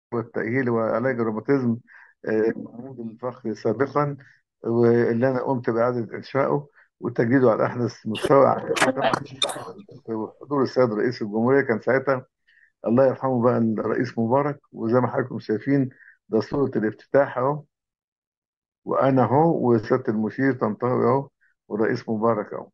والتأهيل وعلاج الروماتيزم آه، العمود الفقري سابقا واللي أنا قمت بإعادة إنشائه وتجديده على أحدث مستوى حضور السيد رئيس الجمهورية كان ساعتها الله يرحمه بقى الرئيس مبارك وزي ما حضراتكم شايفين ده صورة الافتتاح أهو وأنا أهو وسيادة المشير طنطاوي أهو والرئيس مبارك أهو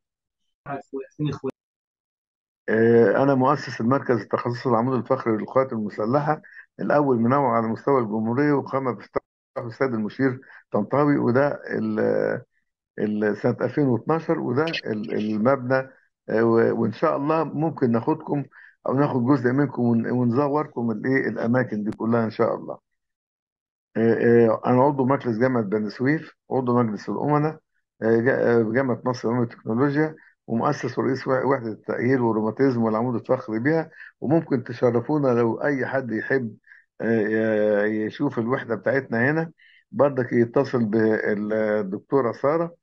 آه، أنا مؤسس المركز التخصصي العمود الفقري للقوات المسلحة الأول من نوعه على مستوى الجمهورية وقام بافتتاحه السيد المشير طنطاوي وده ال- ال- سنة 2012 وده ال- المبنى آه، و- وإن شاء الله ممكن ناخدكم أو ناخد جزء منكم ون- ونزوركم الإيه الأماكن دي كلها إن شاء الله. آه، آه، أنا عضو مجلس جامعة بني سويف عضو مجلس الأمناء آه، جا- آه، جامعة مصر للعلوم والتكنولوجيا ومؤسس ورئيس وح- وحدة التأهيل والروماتيزم والعمود الفقري بها وممكن تشرفونا لو أي حد يحب آه، ي- يشوف الوحدة بتاعتنا هنا برضك يتصل بالدكتورة سارة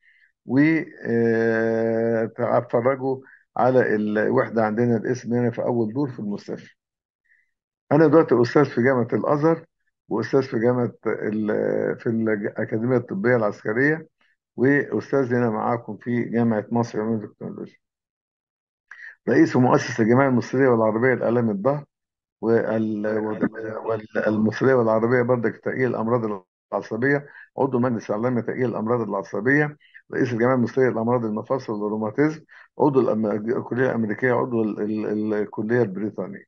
وتفرجوا على الوحدة عندنا الاسم هنا في أول دور في المستشفى أنا دلوقتي أستاذ في جامعة الأزهر وأستاذ في جامعة ال- في الأكاديمية الطبية العسكرية وأستاذ هنا معاكم في جامعة مصر للعلوم والتكنولوجيا رئيس ومؤسس الجمعية المصرية والعربية لآلام الظهر والمصرية والعربية برضك تأهيل الأمراض العصبية عضو مجلس إعلامي تأهيل الأمراض العصبية رئيس الجمعية المصرية لأمراض المفاصل والروماتيزم عضو الأم- الكلية الأمريكية عضو ال- ال- الكلية البريطانية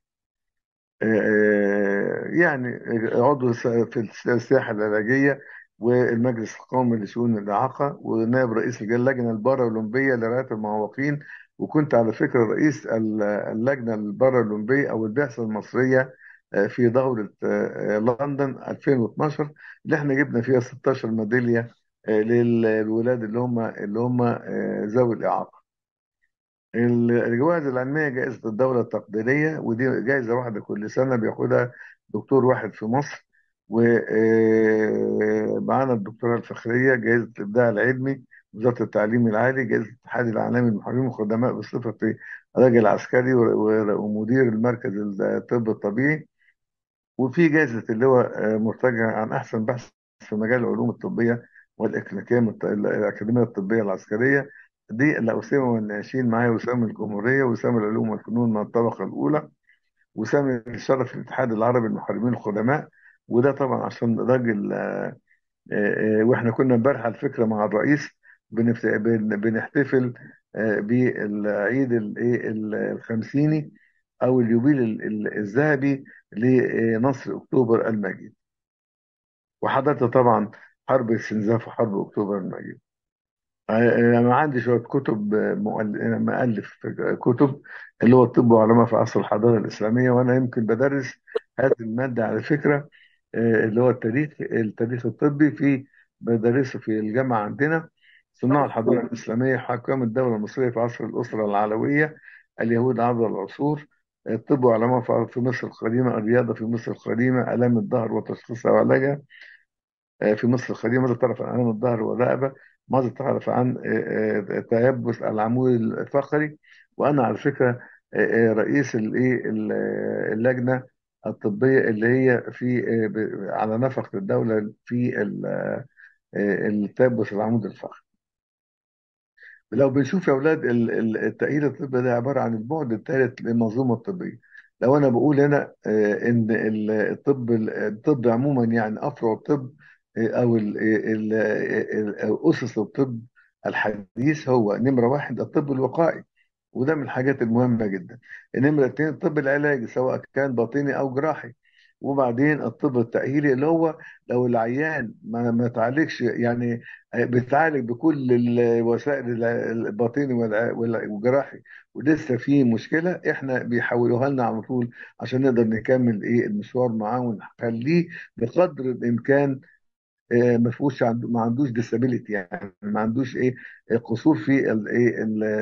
آه، يعني عضو س- في السياحة العلاجية والمجلس القومي لشؤون الإعاقة ونائب رئيس اللجنة البارالمبية لرعاية المعوقين وكنت على فكرة رئيس ال- اللجنة البارالمبية أو البعثة المصرية آه، في دورة آه، لندن 2012 اللي احنا جبنا فيها 16 ميدالية آه، للولاد اللي هم اللي هم آه، ذوي الإعاقة. الجوائز العلمية جائزة الدولة التقديرية ودي جائزة واحدة كل سنة بياخدها دكتور واحد في مصر ومعانا الدكتوراه الفخرية جائزة الإبداع العلمي وزارة التعليم العالي جائزة الاتحاد العالمي للمحامين والخدماء بصفتي راجل عسكري و- و- ومدير المركز الطب الطبيعي وفي جائزة اللي هو آه، مرتجع عن أحسن بحث في مجال العلوم الطبية والإكلينيكية من الط- الأكاديمية الطبية العسكرية دي اللي أسامة والناشئين معايا وسام الجمهورية وسام العلوم والفنون من الطبقة الأولى وسام الشرف الاتحاد العربي للمحاربين القدماء وده طبعا عشان راجل آه، آه، آه، واحنا كنا امبارح على فكرة مع الرئيس بنفت- بن- بنحتفل آه، بالعيد الايه ال- الخمسيني او اليوبيل ال- ال- الذهبي لنصر اكتوبر المجيد وحضرت طبعا حرب السنزاف وحرب اكتوبر المجيد آه، انا عندي شويه كتب آه، مؤل- أنا مؤلف كتب اللي هو الطب وعلماء في عصر الحضاره الاسلاميه وانا يمكن بدرس هذه الماده على فكره آه، اللي هو التاريخ التاريخ الطبي في بدرسه في الجامعه عندنا صناع الحضاره الاسلاميه حكام الدوله المصريه في عصر الاسره العلويه اليهود عبر العصور الطب وعلماء في في مصر القديمه الرياضه في مصر القديمه الام الظهر وتشخيصها وعلاجها آه، في مصر القديمة ماذا تعرف عن ألم الظهر والرقبة ماذا تعرف عن آه، آه، تيبس العمود الفقري وأنا على فكرة آه، آه، رئيس الإيه ال- آه، اللجنة الطبية اللي هي في آه، ب- على نفقة الدولة في ال- آه، آه، التيبس العمود الفقري لو بنشوف يا أولاد ال- ال- التأهيل الطبي ده عبارة عن البعد الثالث للمنظومة الطبية لو أنا بقول هنا آه، إن ال- الطب الطب عموما يعني أفرع الطب آه، أو ال- ال- ال- أو أسس الطب الحديث هو نمرة واحد الطب الوقائي وده من الحاجات المهمة جدا نمرة اتنين الطب العلاجي سواء كان باطني أو جراحي وبعدين الطب التأهيلي اللي هو لو العيان ما ما تعالجش يعني بتعالج بكل الوسائل الع- الباطني والع- والع- والجراحي ولسه في مشكله احنا بيحولوها لنا على طول عشان نقدر نكمل ايه المشوار معاه ونخليه بقدر الامكان آه، ما فيهوش عنده ما عندوش ديسابيليتي يعني ما عندوش ايه قصور في الايه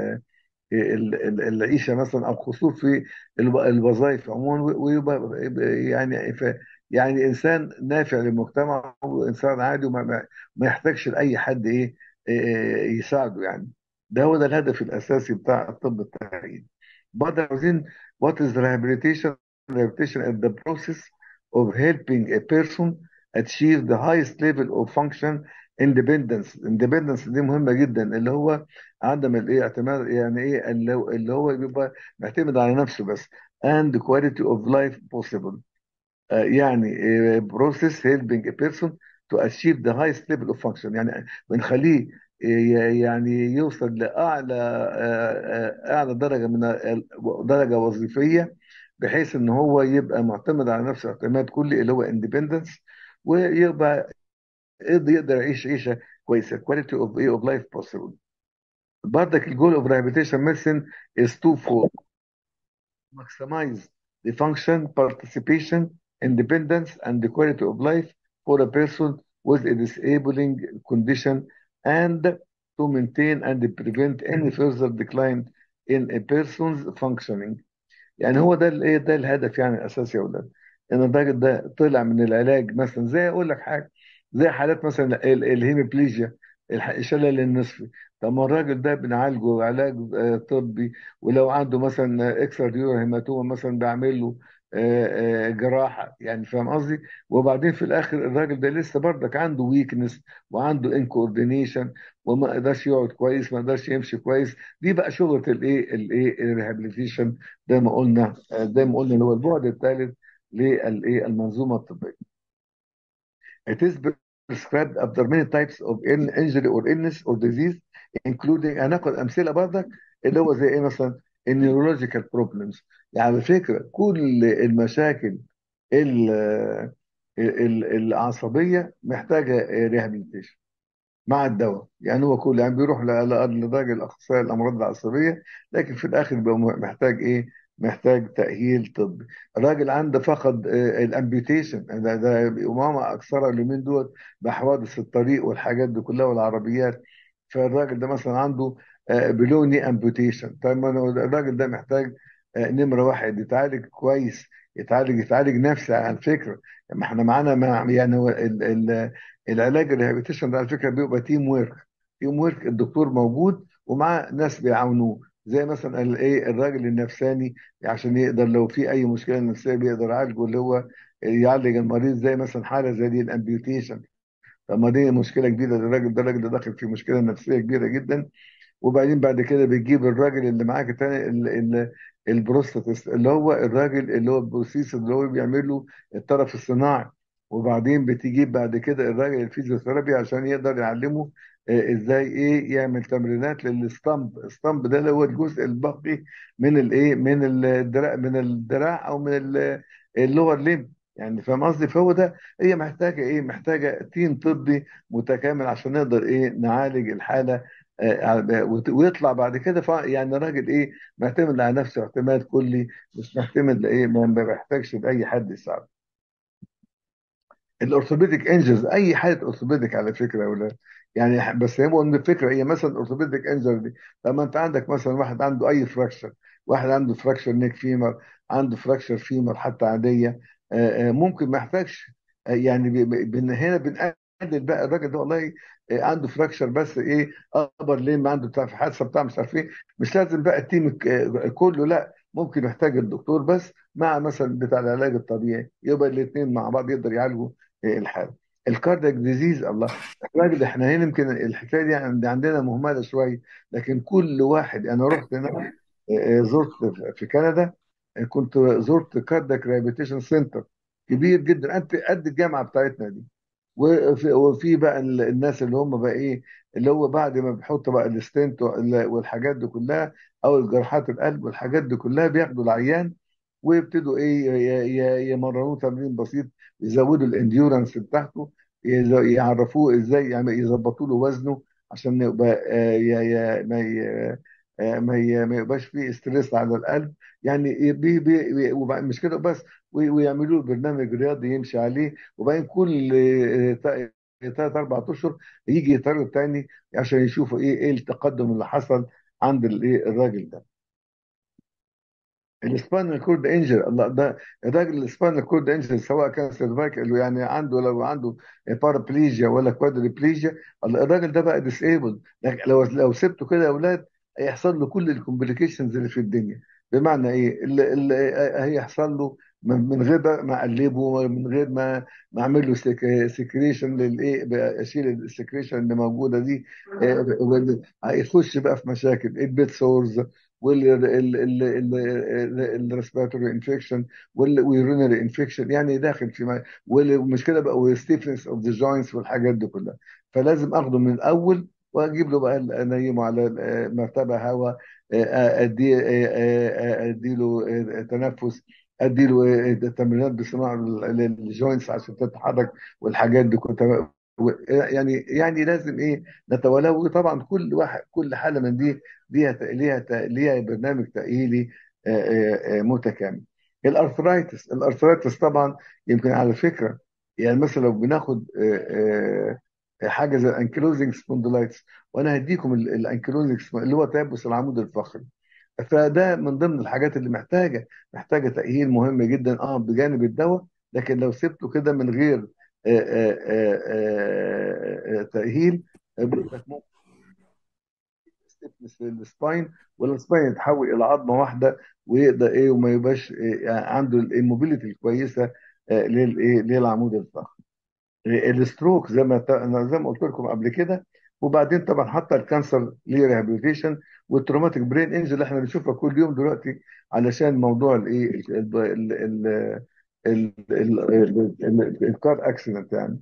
ال- ال- العيشه مثلا او قصور في الو- الوظائف عموما ويبقى يبقى يعني ف- يعني انسان نافع للمجتمع وانسان عادي وما ما ما يحتاجش لاي حد ايه إيه يساعده يعني ده هو ده الهدف الاساسي بتاع الطب التحاليلي بعد عاوزين what is rehabilitation rehabilitation is the process of helping a person achieve the highest level of function independence independence دي مهمة جدا اللي هو عدم الايه اعتماد يعني ايه اللي هو اللي هو بيبقى معتمد على نفسه بس and quality of life possible آه، يعني آه، process helping a person to achieve the highest level of function يعني بنخليه آه، ي- يعني يوصل لأعلى آه، آه، أعلى درجة من ال- درجة وظيفية بحيث إن هو يبقى معتمد على نفسه اعتماد كلي اللي هو independence ويبقى يقدر يقدر يعيش عيشة كويسة quality of of life possible برضك الجول of rehabilitation medicine is twofold maximize the function, participation, independence, and the quality of life for a person with a disabling condition and to maintain and prevent any further decline in a person's functioning. يعني هو ده الايه ده الهدف يعني الاساسي يا اولاد ان الراجل ده طلع من العلاج مثلا زي اقول لك حاجه زي حالات مثلا ال- الهيموبليجيا الح- الشلل النصفي طب ما الراجل ده بنعالجه علاج آه، طبي ولو عنده مثلا اكسترا ديور هيماتوما مثلا بعمل له آه، آه، جراحه يعني فاهم قصدي وبعدين في الاخر الراجل ده لسه برضك عنده ويكنس وعنده انكوردينيشن وما قدرش يقعد كويس ما قدرش يمشي كويس دي بقى شغله الايه الايه الريهابيليتيشن زي ما قلنا زي ما قلنا اللي هو البعد الثالث للايه المنظومه الطبيه. It is prescribed after many types of in- injury or illness or disease including هناخد امثله برضك اللي هو زي ايه مثلا النيورولوجيكال بروبلمز يعني على فكره كل المشاكل ال- ال- العصبيه محتاجه ريهابيليتيشن مع الدواء يعني هو كل يعني بيروح ل- ل- لراجل اخصائي الامراض العصبيه لكن في الاخر بيبقى م- محتاج ايه محتاج تاهيل طبي الراجل عنده فقد آه، الامبيوتيشن ده ده وماما اكثر اليومين دول بحوادث الطريق والحاجات دي كلها والعربيات فالراجل ده مثلا عنده آه، بلوني امبيوتيشن طيب ما هو الراجل ده محتاج آه، نمره واحد يتعالج كويس يتعالج يتعالج نفسي على فكره ما احنا معانا مع يعني هو ال- ال- العلاج الريهابيتيشن ده على فكره بيبقى تيم ويرك تيم ويرك الدكتور موجود ومعاه ناس بيعاونوه زي مثلا الايه الراجل النفساني عشان يقدر لو في اي مشكله نفسيه بيقدر يعالجه اللي هو يعالج المريض زي مثلا حاله زي دي الامبيوتيشن طب ما دي مشكله كبيره الراجل ده الراجل ده داخل في مشكله نفسيه كبيره جدا وبعدين بعد كده بتجيب الراجل اللي معاك التاني ال- ال- البروستاتست اللي هو الراجل اللي هو البروسيس اللي هو بيعمل له الطرف الصناعي وبعدين بتجيب بعد كده الراجل الفيزيوثيرابي عشان يقدر يعلمه آه، ازاي ايه يعمل تمرينات للستامب الستامب ده اللي هو الجزء الباقي من الايه من الدراع من الدراع او من ال- اللور ليم يعني فاهم قصدي فهو ده هي محتاجه ايه محتاجه تيم طبي متكامل عشان نقدر ايه نعالج الحاله آه، وت- ويطلع بعد كده فا- يعني راجل ايه معتمد على نفسه اعتماد كلي مش معتمد لايه ما ما بيحتاجش لاي حد يساعده الاورثوبيديك انجز اي حاله اورثوبيديك على فكره يا ولاد يعني ح- بس هو ان الفكره هي مثلا الاورثوبيديك انجر دي لما انت عندك مثلا واحد عنده اي فراكشر واحد عنده فراكشر نيك فيمر عنده فراكشر فيمر حتى عاديه آه، آه، ممكن ما يحتاجش آه، يعني ب- ب- بن- هنا بنقلل بقى الراجل ده والله آه، عنده فراكشر بس ايه ابر ليه عنده بتاع في حادثه بتاع مش عارف ايه مش لازم بقى التيم ك- آه، كله لا ممكن يحتاج الدكتور بس مع مثلا بتاع العلاج الطبيعي يبقى الاثنين مع بعض يقدر يعالجوا الحاله الكاردياك ديزيز الله الراجل احنا هنا يمكن الحكايه دي عند- عندنا مهمله شويه لكن كل واحد انا رحت هناك آه، آه، زرت في في كندا آه، كنت زرت كاردياك ريهابيتيشن سنتر كبير جدا قد قد الجامعه بتاعتنا دي وفي, وفي بقى ال- الناس اللي هم بقى ايه اللي هو بعد ما بيحطوا بقى الستنت وال- والحاجات دي كلها او الجراحات القلب والحاجات دي كلها بياخدوا العيان ويبتدوا ايه ي- ي- يمرنوه تمرين بسيط يزودوا الانديورنس بتاعته يز- يعرفوه ازاي يعني يظبطوا له وزنه عشان يبقى آه، ي- ي- ما ي- آه، ما ي- ما يبقاش فيه ستريس على القلب يعني بي بي وبع- مش كده بس وي- ويعملوا له برنامج رياضي يمشي عليه وبعدين كل ثلاث اربع اشهر يجي يتعرض تاني عشان يشوفوا ايه ايه التقدم اللي حصل عند الايه الراجل ده السباينال كورد انجر الله ده الراجل السباينال كورد انجر سواء كان سيرفايكال يعني عنده لو عنده بارابليجيا ولا كوادريبليجيا الله الراجل ده بقى ديسيبل لو لو سبته كده يا اولاد هيحصل له كل الكومبليكيشنز اللي في الدنيا بمعنى ايه اللي, اللي هيحصل له من من غير بقى ما اقلبه من غير ما ما اعمل له سكريشن للايه بقى اشيل السكريشن اللي موجوده دي آه، وال- هيخش بقى في مشاكل البيت سورز والريسبيراتوري انفكشن واليورينري انفكشن يعني داخل في ما- ومش كده بقى والستيفنس اوف ذا جوينتس والحاجات دي كلها فلازم اخده من الاول واجيب له بقى انيمه على آه، مرتبه هواء ادي اديله تنفس اديله تمرينات بصناعه للجوينتس عشان تتحرك والحاجات دي كلها يعني يعني لازم ايه نتولاه وطبعا كل واحد كل حاله من دي ليها ليها ليها برنامج تاهيلي آه، آه، آه، متكامل الارثرايتس الارثرايتس طبعا يمكن على فكره يعني مثلا لو بناخد آه، آه، حاجه زي الانكلوزنج سبوندلايتس وانا هديكم الانكلوزنج اللي هو تيبس العمود الفقري فده من ضمن الحاجات اللي محتاجه محتاجه تاهيل مهم جدا اه بجانب الدواء لكن لو سبته كده من غير آه، آه، آه، آه، آه، تاهيل آه، برضك ممكن ستيفنس للسباين والسباين يتحول الى عظمه واحده ويقدر ايه وما يبقاش إيه عنده الموبيليتي الكويسه آه، للايه للعمود الفقري الستروك زي ما انا زي ما قلت لكم قبل كده وبعدين طبعا حتى الكانسر ليه ريهابيليتيشن والتروماتيك برين انجل اللي احنا بنشوفها كل يوم دلوقتي علشان موضوع الايه ال- ال- ال- ال- ال- ال- الكار اكسيدنت يعني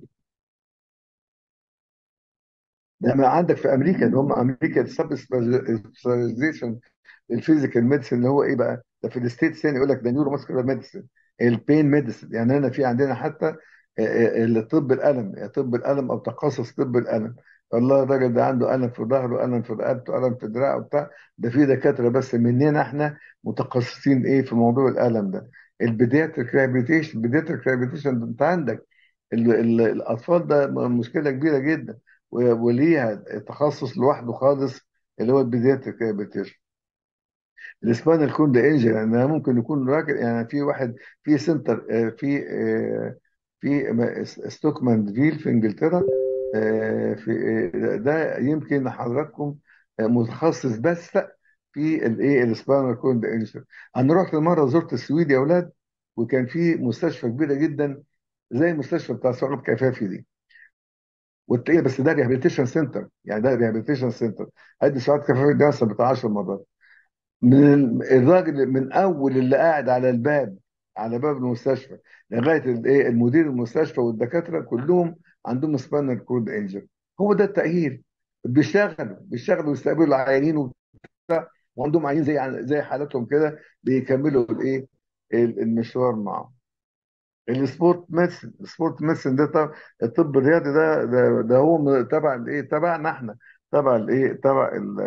لما عندك في امريكا اللي هم امريكا السب سبيشاليزيشن الفيزيكال ميديسن اللي هو ايه بقى ده في الستيتس يعني يقول لك ده نيورو ماسكولار ميديسن البين ميديسن يعني انا في عندنا حتى آه، آه، الطب الالم يعني طب الالم او تخصص طب الالم والله الراجل ده عنده الم في ظهره الم في رقبته الم في دراعه بتاع ده في دكاتره بس مننا احنا متخصصين ايه في موضوع الالم ده البيدياتريك ريهابيليتيشن البيدياتريك ريهابيليتيشن انت عندك ال- ال- الاطفال ده مشكله كبيره جدا و- وليها تخصص لوحده خالص اللي هو البيدياتريك ريهابيليتيشن السباينال كورد انجري يعني أنا ممكن يكون راجل يعني في واحد في سنتر آه، في آه، في م- ستوكمان فيل في انجلترا آه، في آه، ده يمكن حضراتكم آه، متخصص بس في الايه السباينال كورد انجري انا رحت مره زرت السويد يا اولاد وكان في مستشفى كبيره جدا زي المستشفى بتاع سعود كفافي دي وتلاقيه بس ده ريهابيليتيشن سنتر يعني ده ريهابيليتيشن سنتر قد سعود كفافي ده مثلا بتاع 10 مرات من الراجل من اول اللي قاعد على الباب على باب المستشفى لغايه الايه المدير المستشفى والدكاتره كلهم عندهم سباينال كورد انجر هو ده التاهيل بيشتغلوا بيشتغلوا ويستقبلوا العيانين وبتاع وعندهم عيانين زي زي حالاتهم كده بيكملوا الايه ال- المشوار معاهم السبورت ميدسن السبورت ميدسن ده طب الطب الرياضي ده ده, ده هو من- تبع الايه تبعنا احنا تبع الايه تبع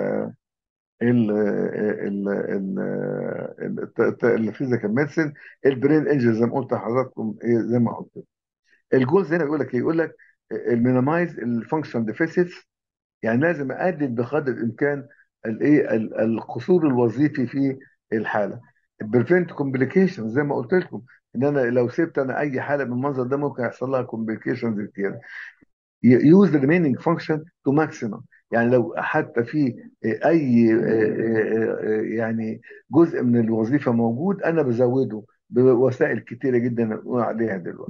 ال ال ال ال- الفيزيكال ميدسن البرين انجل زي ما قلت لحضراتكم ايه زي ما قلت الجولز هنا بيقول لك ايه يقول لك المينيمايز الفانكشن ديفيسيتس يعني لازم اقلل بقدر الامكان الايه ال- القصور الوظيفي في الحاله البريفنت كومبليكيشن زي ما قلت لكم ان انا لو سبت انا اي حاله بالمنظر ده ممكن يحصل لها كومبليكيشنز كتير use the remaining function to maximum يعني لو حتى في اي يعني جزء من الوظيفه موجود انا بزوده بوسائل كتيره جدا نقول عليها دلوقتي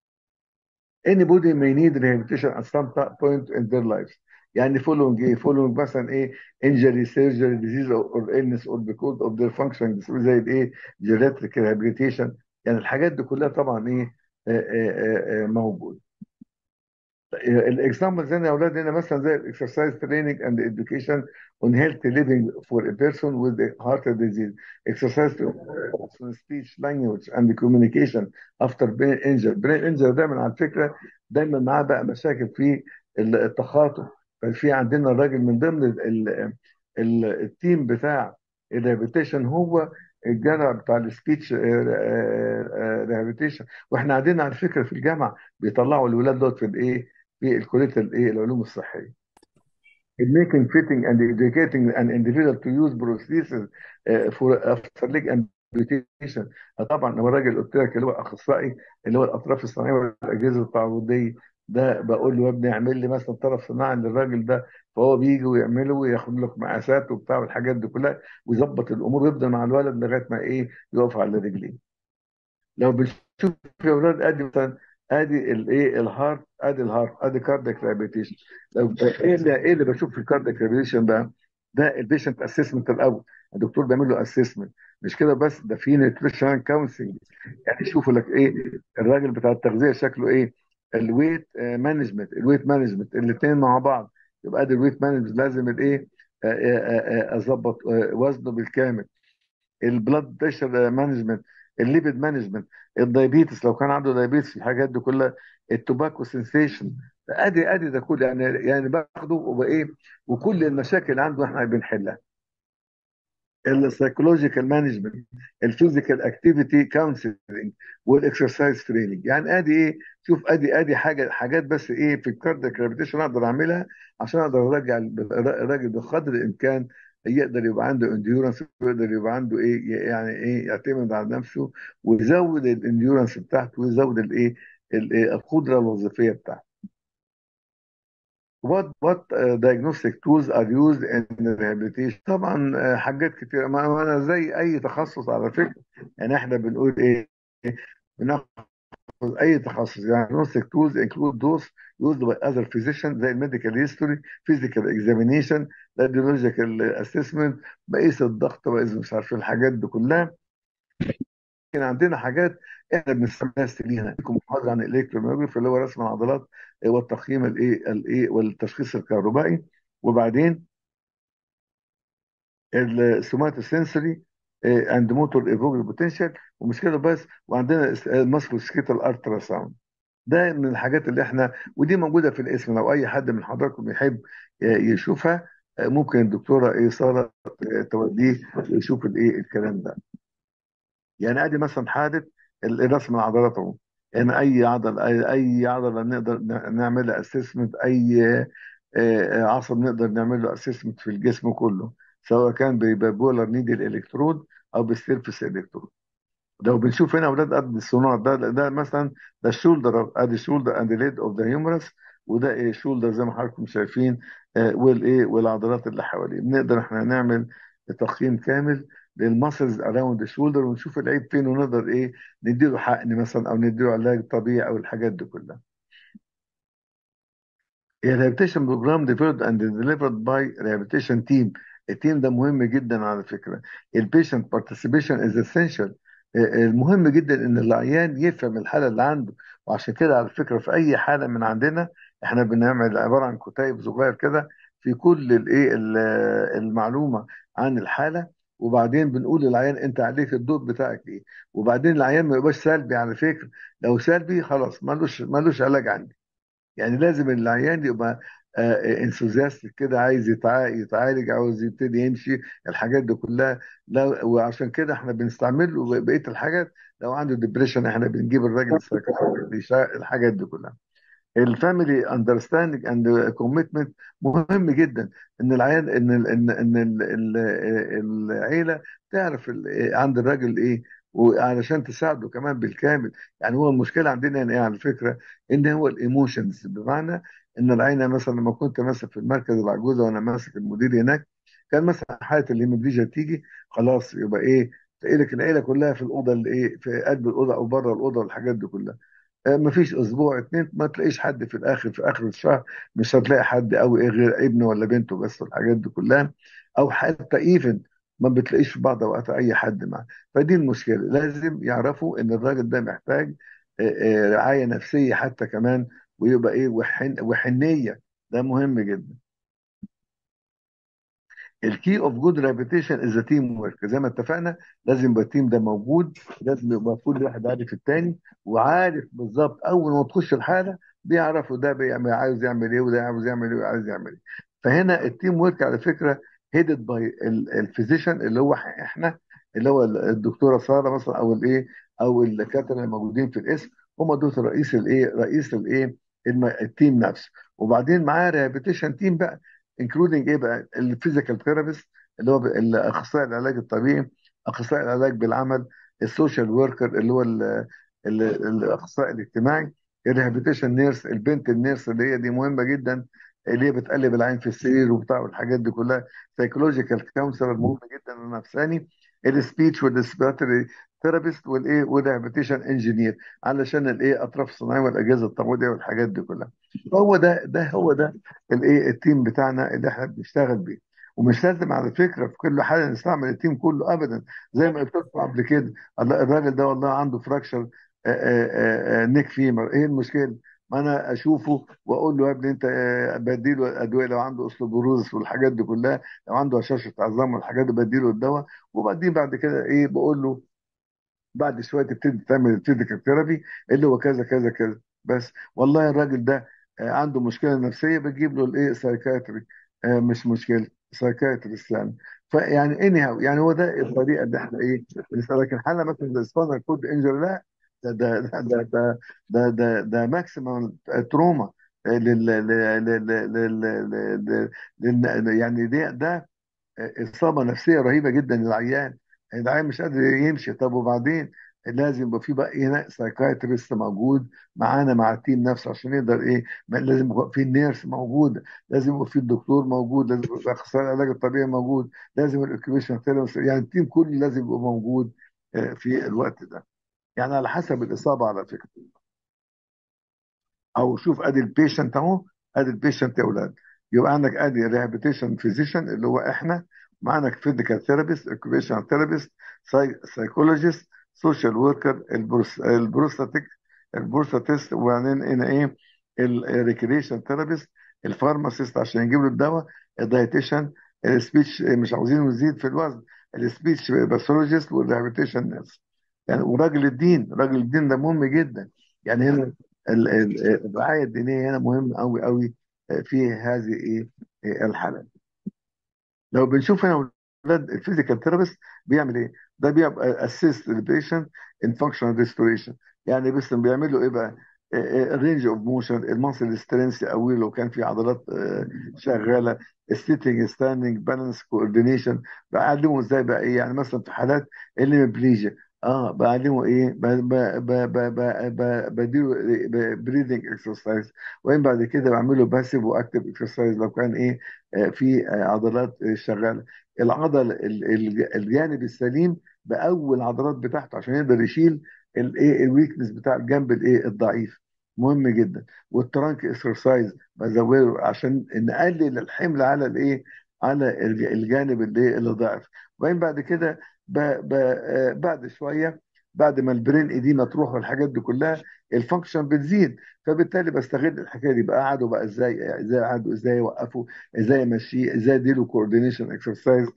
anybody may need rehabilitation at some point in their lives يعني following ايه following مثلا ايه injury surgery disease or illness or because of their function زي الايه geriatric rehabilitation يعني الحاجات دي كلها طبعا ايه آه، آه، آه، موجود الاكزامبل زي يا اولاد هنا مثلا زي الاكسرسايز تريننج اند education on healthy living for a person with a heart disease exercise to on speech language and communication after brain injury brain injury دايما على فكره دايما معاه بقى مشاكل في التخاطب ففي عندنا الراجل من ضمن ال ال ال التيم بتاع الريهابيتيشن هو الجدع بتاع السبيتش ريهابيتيشن واحنا قاعدين على فكره في الجامعه بيطلعوا الولاد دوت في الايه في الكليه الايه العلوم الصحيه in making fitting and educating an individual to use prosthesis uh, for after leg amputation طبعا هو الراجل قلت لك اللي هو اخصائي اللي هو الاطراف الصناعيه والاجهزه التعويضيه ده بقول له يا ابني اعمل لي مثلا طرف صناعي للراجل ده فهو بيجي ويعمله وياخد لك مقاسات وبتاع والحاجات دي كلها ويظبط الامور ويفضل مع الولد لغايه ما ايه يقف على رجليه لو بنشوف يا اولاد ادي مثلا ادي الايه الهارت ادي الهارت ادي كاردياك ريهابيليتيشن لو ايه اللي ايه اللي بشوف في الكاردياك ريهابيليتيشن بقى ده البيشنت اسسمنت الاول الدكتور بيعمل له اسسمنت مش كده بس ده في نيوتريشن كونسلنج يعني يشوفوا لك ايه الراجل بتاع التغذيه شكله ايه الويت مانجمنت الويت مانجمنت الاثنين مع بعض يبقى ادي الويت مانجمنت لازم الايه آه، آه، آه، اظبط آه، وزنه بالكامل البلاد بريشر مانجمنت الليبيد مانجمنت الدايابيتس لو كان عنده دايابيتس الحاجات دي كلها التوباكو سنسيشن ادي ادي ده كله يعني يعني باخده وبايه وكل المشاكل اللي عنده احنا بنحلها السايكولوجيكال مانجمنت الفيزيكال اكتيفيتي كونسلنج والاكسرسايز تريننج يعني ادي ايه شوف ادي ادي حاجه حاجات بس ايه في الكاردياك ريبيتيشن اقدر اعملها عشان اقدر ارجع الراجل بقدر الامكان يقدر يبقى عنده انديورنس ويقدر يبقى عنده ايه يعني ايه يعتمد على نفسه ويزود الانديورنس بتاعته ويزود الايه ال- إيه، القدره الوظيفيه بتاعته What what uh, diagnostic tools are used in rehabilitation؟ طبعا آه، حاجات كتير ما ما انا زي اي تخصص على فكره يعني احنا بنقول ايه بناخد اي تخصص يعني diagnostic tools include those used by other physicians زي الميديكال هيستوري physical examination radiological assessment بقيس الضغط بقيس مش عارف إيه، الحاجات دي كلها كان عندنا حاجات احنا بنستعملها سنين لكم محاضره عن الالكتروميوجراف اللي هو رسم العضلات آه، والتقييم الايه الايه والتشخيص الكهربائي وبعدين السوماتوسنسوري اند موتور ايفوكال بوتنشال ومش كده بس وعندنا ماسكو سكيتال الترا ساوند ده من الحاجات اللي احنا ودي موجوده في الاسم لو اي حد من حضراتكم يحب آه، يشوفها آه، ممكن الدكتوره ايه ساره آه، توديه يشوف الايه الكلام ده يعني ادي مثلا حاله ال- الرسم العضلات اهو يعني اي عضله اي أي عضله نقدر ن- نعملها اسسمنت اي آه، آه، عصب نقدر نعمل له اسسمنت في الجسم كله سواء كان ببولر نيدل الكترود او بالسيرفس الكترود لو بنشوف هنا اولاد قد السونار ده ده مثلا ده الشولدر ادي شولدر اند ليد اوف ذا هيومرس وده ايه شولدر زي ما حضراتكم شايفين آه والايه والعضلات اللي حواليه بنقدر احنا نعمل تقييم كامل للمسلز اراوند الشولدر ونشوف العيب فين ونقدر ايه نديله حقن مثلا او نديله علاج طبيعي او الحاجات دي كلها هي rehabilitation program developed and delivered by rehabilitation team التيم ده مهم جدا على فكرة البيشنت participation is essential آه، المهم جدا ان العيان يفهم الحالة اللي عنده وعشان كده على فكرة في اي حالة من عندنا احنا بنعمل عبارة عن كتيب صغير كده في كل الايه ال- المعلومة عن الحالة وبعدين بنقول للعيان انت عليك الدور بتاعك ايه وبعدين العيان ما يبقاش سلبي على فكرة لو سلبي خلاص ملوش ملوش علاج عندي يعني لازم العيان يبقى انثوزياستك كده عايز يتع- يتعالج عاوز يبتدي يمشي الحاجات دي كلها لا وعشان كده احنا بنستعمل له بقيه الحاجات لو عنده ديبريشن احنا بنجيب الراجل السايكاتريست الحاجات دي كلها الفاميلي اندرستاندينج اند كوميتمنت مهم جدا ان العيال ان ال ان ان ال ال العيله تعرف ال- عند الراجل ايه وعلشان تساعده كمان بالكامل يعني هو المشكله عندنا يعني ايه على فكره ان هو الايموشنز بمعنى ان العيله مثلا لما كنت ماسك في المركز العجوزه وانا ماسك المدير هناك كان مثلا حاله الهيموبليجيا تيجي خلاص يبقى ايه تلاقي لك العيله كلها في الاوضه اللي ايه في قلب الاوضه او بره الاوضه والحاجات دي كلها آه، مفيش اسبوع اتنين ما تلاقيش حد في الاخر في اخر الشهر مش هتلاقي حد قوي ايه غير ابنه ولا بنته بس الحاجات دي كلها او حتى ايفن ما بتلاقيش في بعض اوقات اي حد معاه فدي المشكله لازم يعرفوا ان الراجل ده محتاج آه، آه، رعايه نفسيه حتى كمان ويبقى ايه وحن وحنيه ده مهم جدا الكي اوف جود ريبيتيشن از تيم ورك زي ما اتفقنا لازم يبقى التيم ده موجود لازم يبقى كل واحد عارف التاني وعارف بالظبط اول ما تخش الحاله بيعرفوا ده بيعمل عايز يعمل ايه وده عاوز يعمل ايه وعايز يعمل ايه فهنا التيم ورك على فكره هيدد باي الفيزيشن اللي هو احنا اللي هو الدكتوره ساره مثلا او الايه او الدكاتره اللي موجودين في القسم هم دول رئيس الايه رئيس الايه الم- التيم نفسه وبعدين معاه ريهابيتيشن تيم بقى انكلودنج ايه بقى الفيزيكال ثيرابيست اللي هو ب- اخصائي العلاج الطبيعي اخصائي العلاج بالعمل السوشيال وركر اللي هو ال- ال- الاخصائي الاجتماعي الريهابيتيشن نيرس البنت النيرس اللي هي دي مهمه جدا اللي هي بتقلب العين في السرير وبتاع والحاجات دي كلها سايكولوجيكال كونسلر مهم جدا النفساني السبيتش والريسبيراتوري ثيرابيست والايه والريهابيتيشن انجينير علشان الايه اطراف الصناعيه والاجهزه التمويديه والحاجات دي كلها هو ده ده هو ده الايه التيم بتاعنا اللي احنا بنشتغل بيه ومش لازم على فكره في كل حاله نستعمل التيم كله ابدا زي ما قلت لكم قبل كده الله- الراجل ده والله عنده فراكشر نيك فيمر ايه المشكله؟ ما انا اشوفه واقول له يا ابني انت آه، بديله ادويه لو عنده اوستوبوروزس والحاجات دي كلها لو عنده هشاشه عظام والحاجات دي بديله الدواء وبعدين بعد كده ايه بقول له بعد شويه تبتدي تعمل الفيزيكال ثيرابي اللي هو كذا كذا كذا بس والله الراجل ده آه، عنده مشكله نفسيه بتجيب له الايه سايكاتري مش مشكله سايكاتريست يعني فيعني اني هاو يعني هو ده الطريقه اللي احنا ايه بنسال لكن حاله مثلا زي سباينال كود انجر لا ده ده ده ده ده ده, ده, ده ماكسيمم تروما لل لل لل لل لل لل- يعني ده ده إصابة نفسية رهيبة جدا للعيان العيان مش قادر يمشي طب وبعدين لازم يبقى في بقى هنا سايكايترست موجود معانا مع التيم نفسه عشان يقدر ايه ما لازم يبقى في النيرس موجود لازم يبقى في الدكتور موجود لازم يبقى اخصائي العلاج الطبيعي موجود لازم الاوكيبيشن ثيرابيست يعني التيم كله لازم يبقى موجود آه، في الوقت ده يعني على حسب الاصابه على فكره او شوف ادي البيشنت اهو ادي البيشنت يا اولاد يبقى عندك ادي ريهابيتيشن فيزيشن اللي هو احنا معانا فيزيكال ثيرابيست اوكيبيشنال ثيرابيست سايكولوجيست سوشيال وركر البروستاتيك البروستاتيست وبعدين هنا ايه الريكريشن ثيرابيست الفارماسيست عشان يجيب له الدواء الدايتيشن السبيتش مش عاوزينه يزيد في الوزن السبيتش باثولوجيست والريهابيتيشن نيرس يعني وراجل الدين راجل الدين ده مهم جدا يعني هنا ال- ال- الرعايه الدينيه هنا مهمه قوي قوي في هذه ايه إيه الحالات لو بنشوف هنا اولاد الفيزيكال ثيرابيست بيعمل ايه؟ ده بيبقى اسيست البيشنت ان فانكشنال ريستوريشن يعني بس بيعمل له ايه بقى؟ الرينج اوف موشن الماسل سترينث يقوي لو كان في عضلات آه، شغاله السيتنج ستاندنج بالانس كوردينيشن بعلمه ازاي بقى ايه يعني مثلا في حالات الليمبليجيا اه بعلمه ايه ب- ب- ب- ب- ب- ب- بديله بريذنج اكسرسايز وبعدين بعد كده بعمله باسيف واكتف اكسرسايز لو كان ايه آه، في آه، عضلات آه، شغاله العضل ال- ال- الجانب السليم باول العضلات بتاعته عشان يقدر يشيل الايه الويكنس بتاع الجنب الايه الضعيف مهم جدا والترانك اكسرسايز بزوده عشان نقلل الحمل على الايه على الج- الجانب اللي اللي ضعف وبعدين بعد كده ب... ب... آه، بعد شويه بعد ما البرين ايديما تروح والحاجات دي كلها الفانكشن بتزيد فبالتالي بستغل الحكايه دي بقى قعدوا بقى ازاي ازاي قعدوا ازاي يوقفوا ازاي يمشيه ازاي اديله كوردينيشن اكسرسايز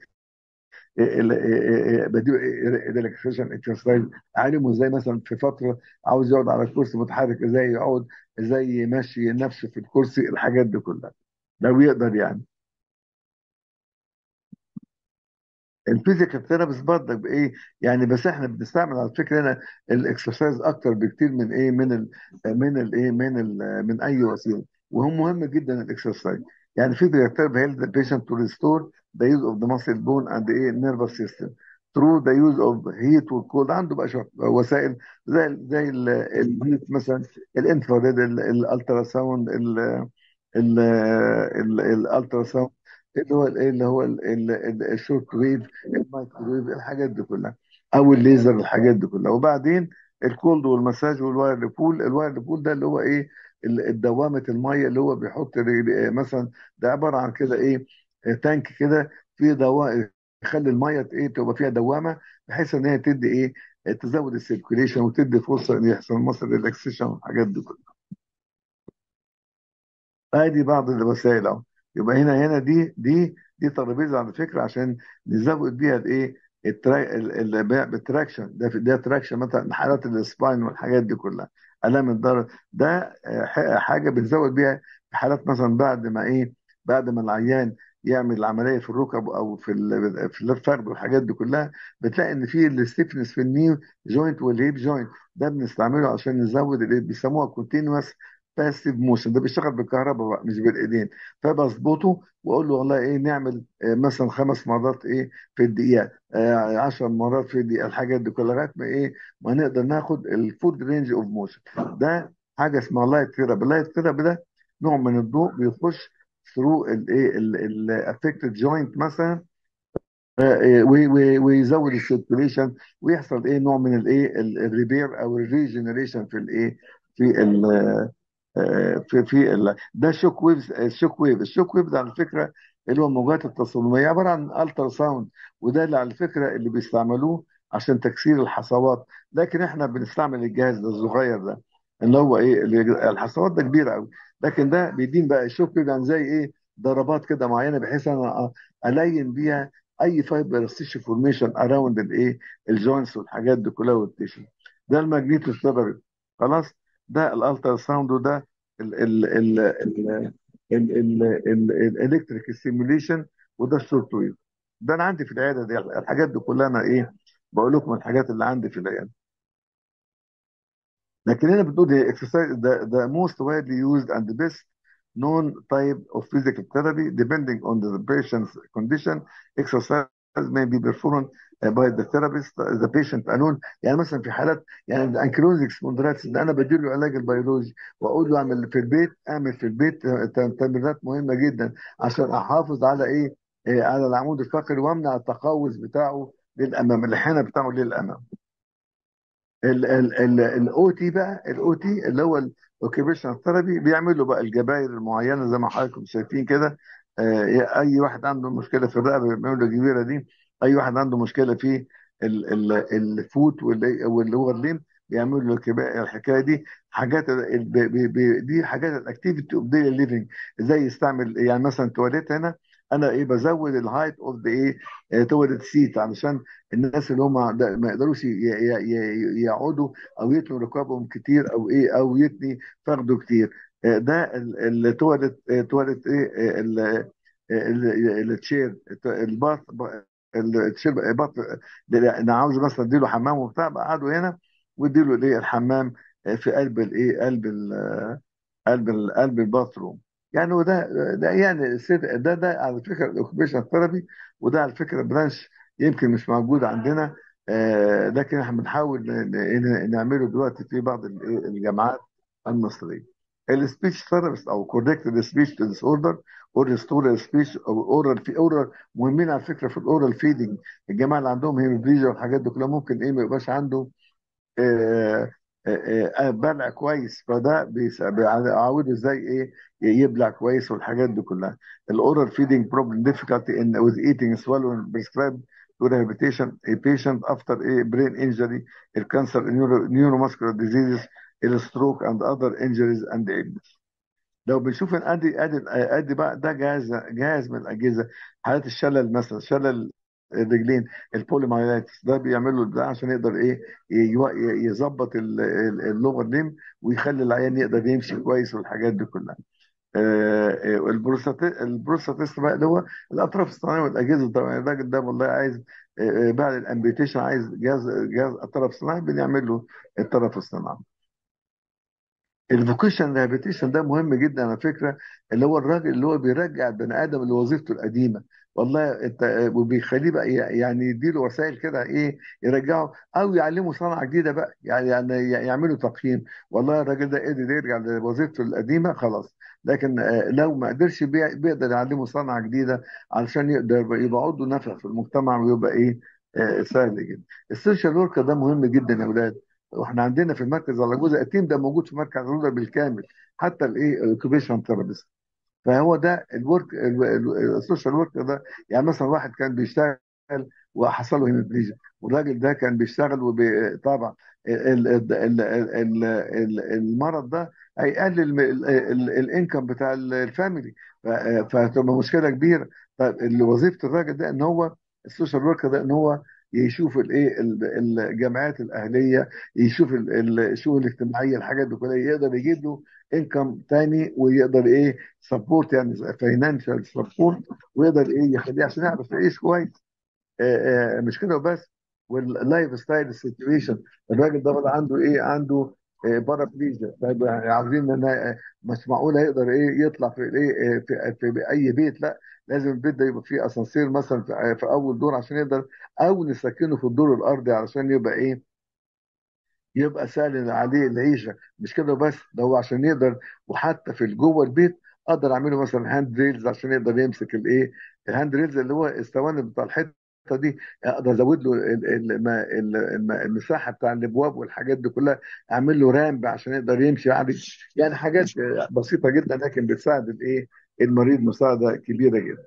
بديله ريلاكسيشن اكسرسايز اعلمه ازاي مثلا في فتره عاوز يقعد على كرسي متحرك ازاي يقعد ازاي يمشي نفسه في الكرسي الحاجات دي كلها لو يقدر يعني الفيزيكال ثيرابيست برضك بايه يعني بس احنا بنستعمل على فكره هنا الاكسرسايز اكتر بكتير من ايه من ال من الايه من ال من اي وسيله وهو مهم جدا الاكسرسايز يعني physical therapy helps the patient to restore the use of the muscle bone and the nervous system through the use of heat والcold عنده بقى شوية وسائل زي زي ال- الهيت مثلا الانفراريد الالترا ساوند الالترا ساوند اللي هو الايه اللي هو الشورت ويف المايكرويف الحاجات دي كلها او الليزر الحاجات دي كلها وبعدين الكولد والمساج والواير بول الواير بول ده اللي هو ايه ال- الدوامه الميه اللي هو بيحط رجل- مثلا ده عباره عن كده ايه تانك كده فيه دواء يخلي الميه ايه تبقى فيها دوامه بحيث ان هي تدي ايه تزود السيركوليشن وتدي فرصه ان يحصل مصر ريلاكسيشن والحاجات دي كلها ادي بعض الوسائل اهو يبقى هنا هنا دي دي دي ترابيزه على فكره عشان نزود بيها الايه الترا... ال- ال- بالتراكشن ده في ده تراكشن مثلا حالات السباين والحاجات دي كلها الام الضرر ده آه، ح- حاجه بنزود بيها في حالات مثلا بعد ما ايه بعد ما العيان يعمل العمليه في الركب او في ال... في الفخذ والحاجات دي كلها بتلاقي ان في الستيفنس في النيو جوينت والهيب جوينت ده بنستعمله عشان نزود اللي بيسموها كونتينوس باسيف موشن ده بيشتغل بالكهرباء بقى مش بالايدين فبظبطه واقول له والله ايه نعمل آه، مثلا خمس مرات ايه في الدقيقه آه، عشر مرات في الدقيقه الحاجات دي كلها لغايه ما ايه ما نقدر ناخد الفود رينج اوف موشن ده حاجه اسمها لايت ثيرابي اللايت ثيرابي ده نوع من الضوء بيخش ثرو الايه الافكتد جوينت مثلا آه، وي- وي- ويزود السيركيوليشن ويحصل ايه نوع من الايه الريبير او الريجنريشن في الايه في ال آه، في في ال ده شوك ويفز الشوك ويف الشوك ويف ده على فكره اللي هو موجات التصادميه عباره عن الترا ساوند وده اللي على فكره اللي بيستعملوه عشان تكسير الحصوات لكن احنا بنستعمل الجهاز ده الصغير ده اللي هو ايه اللي الحصوات ده كبيره قوي لكن ده بيدين بقى الشوك ويف يعني زي ايه ضربات كده معينه بحيث انا أ- الين بيها اي فايبر تيشو فورميشن اراوند الايه الجوينتس والحاجات دي كلها والتيشو ده الماجنيتو ثيرابي خلاص ده الالترا ساوند وده ال ال ال ال ال ال ال الالكتريك ستيميوليشن وده الشورت ويف ده انا عندي في العياده دي الحاجات دي كلها انا ايه بقول لكم الحاجات اللي عندي في العياده لكن هنا بتقول هي exercise the, the most widely used and the best known type of physical therapy depending on the patient's condition exercise may be performed uh, by the therapist the patient alone يعني مثلا في حالات يعني الانكلوزيك سبوندرايتس ده انا بديله العلاج البيولوجي واقول له اعمل في البيت اعمل في البيت ت- تمرينات مهمه جدا عشان احافظ على ايه آه، على العمود الفقري وامنع التقوس بتاعه للامام الحنه بتاعه للامام الاو تي بقى الاو تي اللي هو الاوكيبيشنال ثيرابي بيعملوا بقى الجباير المعينه زي ما حضراتكم شايفين كده آه، اي واحد عنده مشكله في الرقبه بيعملوا الجبيره دي اي واحد عنده مشكله في ال- ال- الفوت وال- واللور ليم بيعملوا له الكبا- الحكايه دي حاجات ال- ب- ب- ب- دي حاجات الاكتيفيتي اوف ديلي ليفنج ازاي يستعمل يعني مثلا تواليت هنا انا ايه بزود الهايت اوف ذا ايه تواليت سيت علشان الناس اللي هم ده- ما يقدروش ي- ي- ي- يقعدوا او يتنوا ركابهم كتير او ايه او يتني فخده كتير آه، ده ال- التواليت آه، تواليت ايه آه، ال- آه، ال- التشير الباث التشير باث انا عاوز مثلا اديله حمام وبتاع بقعده هنا واديله الايه الحمام آه، في قلب الايه قلب قلب ال- قلب الباثروم يعني وده ده يعني سير- ده ده على فكره الاوكيبيشن ثيرابي وده على فكره برانش يمكن مش موجود عندنا آه، لكن احنا بنحاول ن- ن- نعمله دلوقتي في بعض ال- الجامعات المصريه السبيتش ثيرابيست او كوركت سبيتش ديس اوردر اور ريستور سبيتش او اورال في اورال مهمين على فكره في الاورال فيدنج الجماعه اللي عندهم هيموبليجيا والحاجات دي كلها ممكن ايه ما يبقاش عنده آه، آه، آه، بلع كويس فده بيس- بيعوده ازاي ايه يبلع كويس والحاجات دي كلها الاورال feeding problem difficulty in with eating swallowing prescribed to rehabilitation a patient after a brain injury الكانسر neuromuscular diseases الستروك and other injuries and illness لو بنشوف ان ادي ادي ادي بقى ده جهاز جهاز من الاجهزه حالات الشلل مثلا شلل الرجلين البوليمايلايتس ده بيعملوا ده عشان يقدر ايه يو- يظبط ال- ال- اللور ليم ويخلي العيان يقدر يمشي كويس والحاجات دي كلها آه، آه، البروستات البروستاتيست بقى اللي هو الاطراف الصناعيه والاجهزه طبعا الراجل ده والله عايز آه، آه، بعد الامبيوتيشن عايز جهاز جهاز الطرف الصناعي بنعمل له الطرف الصناعي الفوكيشن ريهابيتيشن ده مهم جدا على فكره اللي هو الراجل اللي هو بيرجع البني ادم لوظيفته القديمه والله انت وبيخليه بقى ي- يعني يديله وسائل كده ايه يرجعه او يعلمه صنعه جديده بقى يعني يعني يعملوا تقييم والله الراجل ده قدر يرجع لوظيفته القديمه خلاص لكن آه، لو ما قدرش بي- بيقدر يعلمه صنعه جديده علشان يقدر يبقى يبقى عضو نافع في المجتمع ويبقى ايه آه، سهل جدا السوشيال وركر ده مهم جدا يا اولاد واحنا عندنا في المركز على جزء التيم ده موجود في مركز الرضا بالكامل حتى الايه الاوكيبيشن ثيرابيست فهو ده الورك السوشيال ورك ده يعني مثلا واحد كان بيشتغل وحصل له هيموبليجيا والراجل ده كان بيشتغل وبي... طبعا ال... ال... ال... ال... ال... المرض ده هيقلل الانكم بتاع ال- الفاميلي ف- فهتبقى مشكله كبيره طيب اللي وظيفه الراجل ده ان هو السوشيال ورك ده ان هو يشوف الايه ال- الجامعات الاهليه يشوف ال- ال- الشؤون الاجتماعيه الحاجات دي كلها يقدر يجيب له انكم تاني ويقدر ايه سبورت يعني فاينانشال سبورت ويقدر ايه يخليه عشان يعرف يعيش كويس آه، آه، مش كده وبس واللايف ستايل سيتويشن الراجل ده بقى عنده ايه عنده بارابليجيا طيب يعني عاوزين ان آه، مش معقول هيقدر ايه يطلع في ايه آه، في, في اي بيت لا لازم البيت ده يبقى فيه اسانسير مثلا في, آه، في اول دور عشان يقدر او نسكنه في الدور الارضي علشان يبقى ايه يبقى سهل عليه العيشه مش كده بس ده هو عشان يقدر وحتى في جوه البيت اقدر اعمله مثلا هاند ريلز عشان يقدر يمسك الايه الهاند ريلز اللي هو السواني بتاع الحته دي اقدر ازود له ال- ال- ما- ال- الم- المساحه بتاع الابواب والحاجات دي كلها اعمل له رامب عشان يقدر يمشي عادي يعني حاجات بسيطه جدا لكن بتساعد الايه المريض مساعده كبيره جدا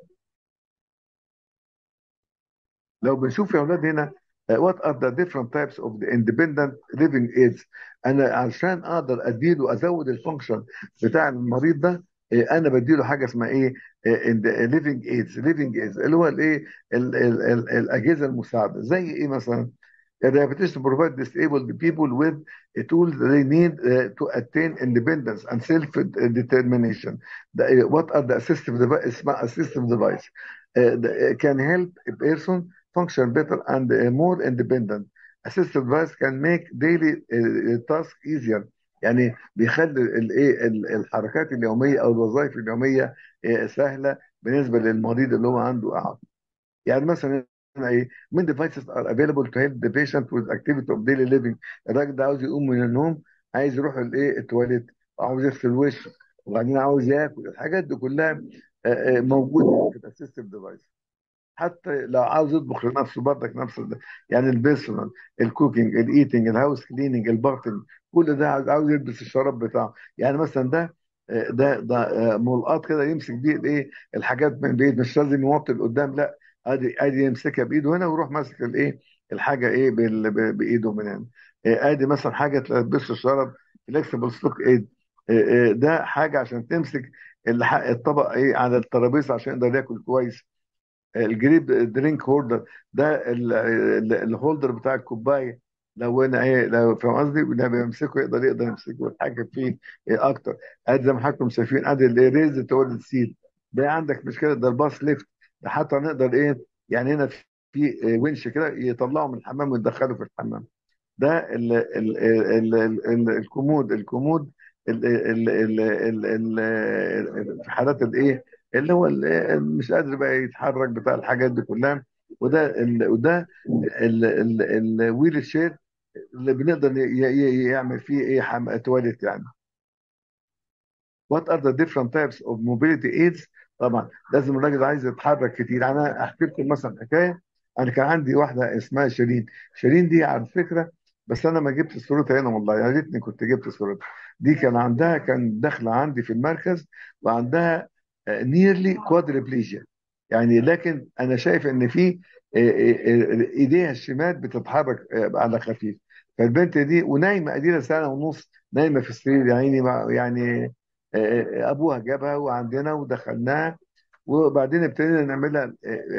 لو بنشوف يا اولاد هنا uh, what are the different types of the independent living aids انا علشان اقدر اديله ازود الفانكشن بتاع المريض ده آه، انا بديله حاجه اسمها ايه ليفنج ايدز ليفنج ايدز اللي هو الايه ال- ال- ال- الاجهزه المساعده زي ايه مثلا Rehabilitation provide disabled people with a tools they need uh, to attain independence and self-determination. The, uh, what are the assistive device, assistive device? Uh, the, can help a person function better and uh, more independent. Assistive device can make daily uh, task easier. يعني بيخلي الايه الحركات اليوميه او الوظائف اليوميه uh, سهله بالنسبه للمريض اللي هو عنده اعاقه. يعني مثلا هنا ايه من devices are available to help the patient with activity of daily living الراجل ده عاوز يقوم من النوم عايز يروح الايه التواليت عاوز يغسل وشه وبعدين عاوز ياكل الحاجات دي كلها آه، آه، موجوده في الاسيستيف ديفايس حتى لو عاوز يطبخ لنفسه برضك نفس ده يعني البيرسونال الكوكينج الايتنج الهاوس كليننج البارتنج كل ده عاوز عاوز يلبس الشراب بتاعه يعني مثلا ده آه، ده ده آه، ملقاط كده يمسك بيه الايه الحاجات من بعيد مش لازم يوطي لقدام لا ادي ادي يمسكها بايده هنا ويروح ماسك الايه الحاجه ايه بال- ب- بايده من هنا آه، ادي مثلا حاجه تلبسه الشراب فليكسبل ستوك ايد ده حاجه عشان تمسك الح- الطبق ايه على الترابيزه عشان يقدر ياكل كويس الجريب درينك هولدر ده ال- ال- الهولدر بتاع الكوبايه لو انا ايه لو فاهم قصدي لما بيمسكه يقدر يقدر يمسكه ويتحكم فيه إيه اكتر ادي زي ما حضراتكم شايفين ادي الريز تولد سيل ده عندك مش كده ده الباص ليفت ده حتى نقدر ايه يعني هنا في ونش كده يطلعه من الحمام ويدخله في الحمام ده ال ال ال ال ال الكومود الكومود ال ال ال ال ال في حالات الايه اللي هو ال- مش قادر بقى يتحرك بتاع الحاجات دي كلها وده ال وده ال ال الويل شير اللي بنقدر ي- ي- يعمل فيه ايه حم- تواليت يعني What are the different types of mobility aids؟ طبعا لازم الراجل عايز يتحرك كتير انا احكي لكم مثلا حكايه انا كان عندي واحده اسمها شيرين شيرين دي على فكره بس انا ما جبت صورتها هنا والله يا ريتني كنت جبت صورتها دي كان عندها كان داخله عندي في المركز وعندها نيرلي كوادريبليجيا يعني لكن انا شايف ان في آه، آه، آه، ايديها الشمال بتتحرك آه، على خفيف فالبنت دي ونايمه اديلها سنه ونص نايمه في السرير يا عيني مع- يعني آه، ابوها جابها وعندنا ودخلناها وبعدين ابتدينا نعملها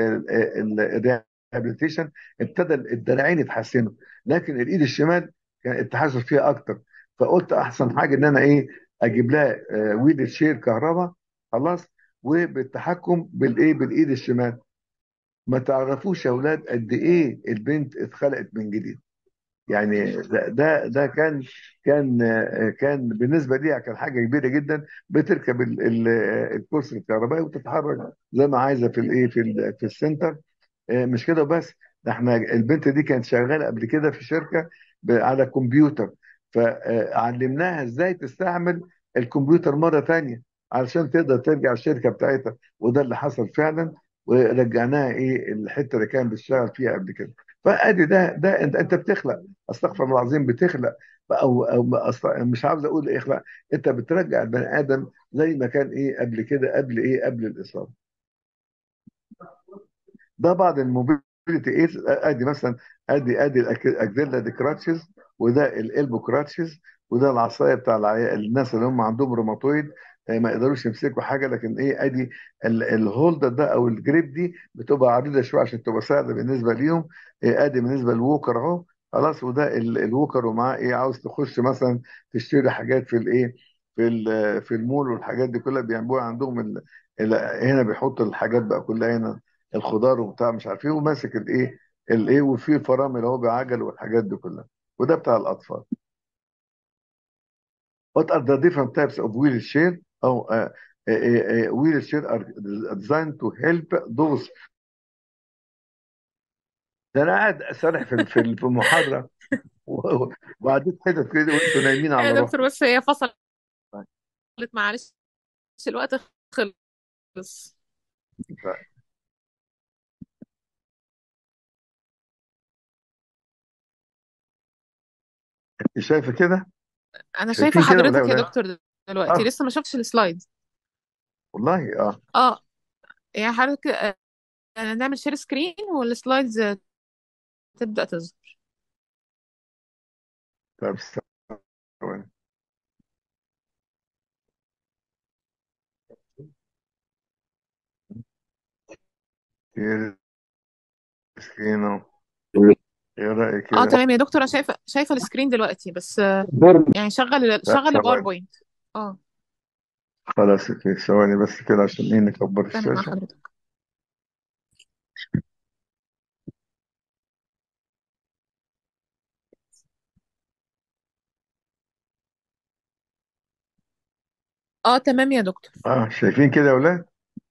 الريهابيليتيشن ابتدى الدراعين يتحسنوا لكن الايد الشمال كان التحسن فيها اكتر فقلت احسن حاجه ان انا ايه اجيب لها آه، ويل شير كهرباء خلاص وبالتحكم بالايه بالايد الشمال ما تعرفوش يا اولاد قد ايه البنت اتخلقت من جديد يعني ده ده ده كان كان آه، كان بالنسبه لي كان حاجه كبيره جدا بتركب ال- ال- الكرسي الكهربائي وتتحرك زي ما عايزه في الايه في ال- في السنتر آه، مش كده بس ده احنا البنت دي كانت شغاله قبل كده في شركه ب- على كمبيوتر فعلمناها ازاي تستعمل الكمبيوتر مره تانية علشان تقدر ترجع الشركه بتاعتها وده اللي حصل فعلا ورجعناها ايه الحته اللي كان بيشتغل فيها قبل كده فادي ده ده انت انت بتخلق استغفر الله العظيم بتخلق او او أص- مش عاوز اقول اخلق انت بترجع البني ادم زي ما كان ايه قبل كده قبل ايه قبل الاصابه ده بعض الموبيليتي ايدز ادي مثلا ادي ادي الأك- الاكزيلا دي كراتشز وده الالبو كراتشز وده العصايه بتاع العي... الناس اللي هم عندهم روماتويد آه، ما يقدروش يمسكوا حاجه لكن ايه ادي ال- الهولدر ده او الجريب دي بتبقى عريضه شويه عشان تبقى سهله بالنسبه ليهم آه، ادي بالنسبه للووكر اهو خلاص وده ال- الووكر ومعاه ايه عاوز تخش مثلا تشتري حاجات في الايه في ال- في المول والحاجات دي كلها بيعملوها عندهم ال... ال- هنا بيحطوا الحاجات بقى كلها هنا الخضار وبتاع مش عارف ايه وماسك الايه الايه وفي الفرامل اللي هو بعجل والحاجات دي كلها وده بتاع الاطفال What are the different types of wheelchair او uh, uh, uh, wheelchair are designed to help those ده انا قاعد سارح في في في المحاضره و- وعديت حتت كده وانتوا نايمين يا على دكتور روحكم بس هي فصلت معلش الوقت خلص انت شايفه كده انا شايفة شايفين كده ولا حضرتك يا ولا دكتور دلوقتي اه لسه ما شفتش السلايدز والله اه اه يعني حضرتك آه، نعمل شير سكرين والسلايدز آه، تبدأ تظهر طب ثواني كتير مسكين اهو ايه رايك اه كده تمام يا دكتور انا شايفة شايفة السكرين دلوقتي بس آه، يعني شغل لا شغل ثواني الباوربوينت اه خلاص اوكي ثواني بس كده عشان ايه نكبر تمام مع الشاشه حضرتك اه تمام يا دكتور اه شايفين كده يا اولاد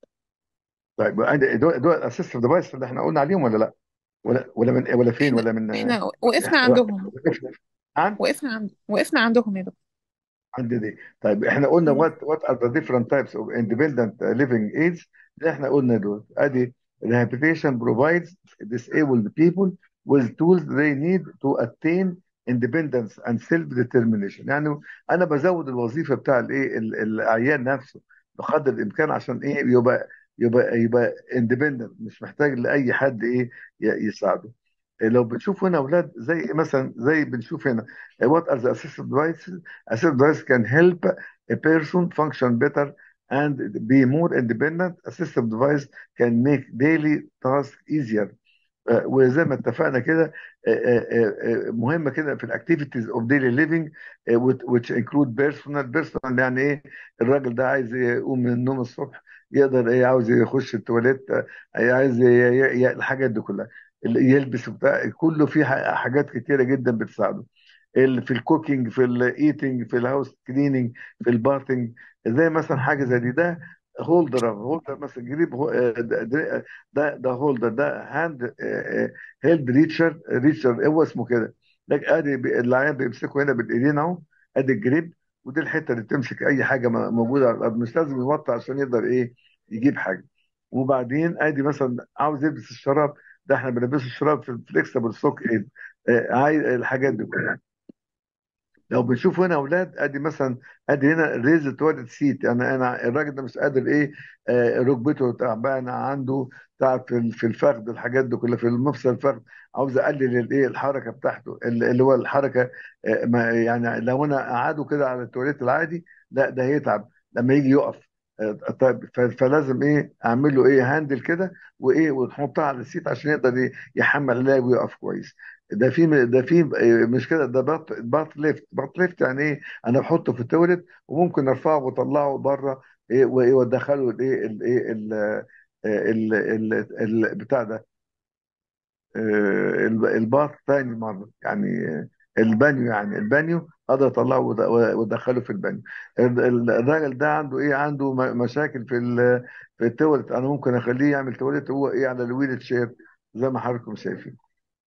طيب عندي- دول دول الاسيستيف ديفايس اللي احنا قلنا عليهم ولا لا ولا ولا من ولا فين احنا ولا من احنا وقفنا احنا عندهم عن وقفنا عند وقفنا عندهم يا دكتور عند دي طيب احنا قلنا مم. what what are the different types of independent living aids اللي احنا قلنا دول ادي rehabilitation provides disabled people with tools they need to attain independence and self determination يعني انا بزود الوظيفه بتاع الايه ال- العيان نفسه بقدر الامكان عشان ايه يبقى يبقى يبقى independent مش محتاج لاي حد ايه ي- يساعده لو بتشوف هنا اولاد زي مثلا زي بنشوف هنا what are the assistive devices assistive devices can help a person function better and be more independent assistive device can make daily tasks easier آه، وزي ما اتفقنا كده آه، آه، آه، مهمه كده في الاكتيفيتيز اوف ديلي ليفنج which include personal personal يعني ايه الراجل ده عايز يقوم من النوم الصبح يقدر ايه عاوز يخش التواليت آه، عايز ي- ي- ي- الحاجات دي كلها اللي يلبس بتاع كله فيه ح- حاجات كتيره جدا بتساعده ال- في الكوكينج في الايتنج في الهاوس كليننج في الباثنج زي مثلا حاجه زي دي ده هولدر هولدر مثلا جريب هو- آه، ده ده ده ده هولدر ده هاند هيلد ريتشر ريتشر هو اسمه كده لك ادي بي- العيان بيمسكه هنا بالايدين اهو ادي الجريب ودي الحته اللي تمسك اي حاجه م- موجوده على الارض مش لازم يوطي عشان يقدر ايه يجيب حاجه وبعدين ادي مثلا عاوز يلبس الشراب ده احنا بنلبسه الشراب في الفليكسبل سوك ايد آه، عايز الحاجات دي كلها لو بنشوف هنا اولاد ادي مثلا ادي هنا ريز تواليت سيت يعني انا الراجل ده مش قادر ايه آه ركبته تعبانه عنده تعب في ال- في الفخذ الحاجات دي كلها في المفصل الفخذ عاوز اقلل الايه الحركه بتاعته ال- اللي هو الحركه آه ما يعني لو انا قعده كده على التواليت العادي لا ده هيتعب لما يجي يقف آه طيب ف- فلازم ايه اعمل له ايه هاندل كده وايه ونحطها على السيت عشان يقدر إيه يحمل عليها ويقف كويس ده في ده في مش كده ده بات بات ليفت بات ليفت يعني ايه انا بحطه في التويلت وممكن ارفعه واطلعه بره ايه وايه وادخله الايه الايه ال ال ال ال- بتاع ده آه، الب- الباث تاني مره يعني آه، البانيو يعني البانيو اقدر اطلعه وأد- وادخله في البانيو ال- ال- الراجل ده عنده ايه عنده م- مشاكل في ال- في التويلت انا ممكن اخليه يعمل تويلت هو ايه على الويل تشير زي ما حضراتكم شايفين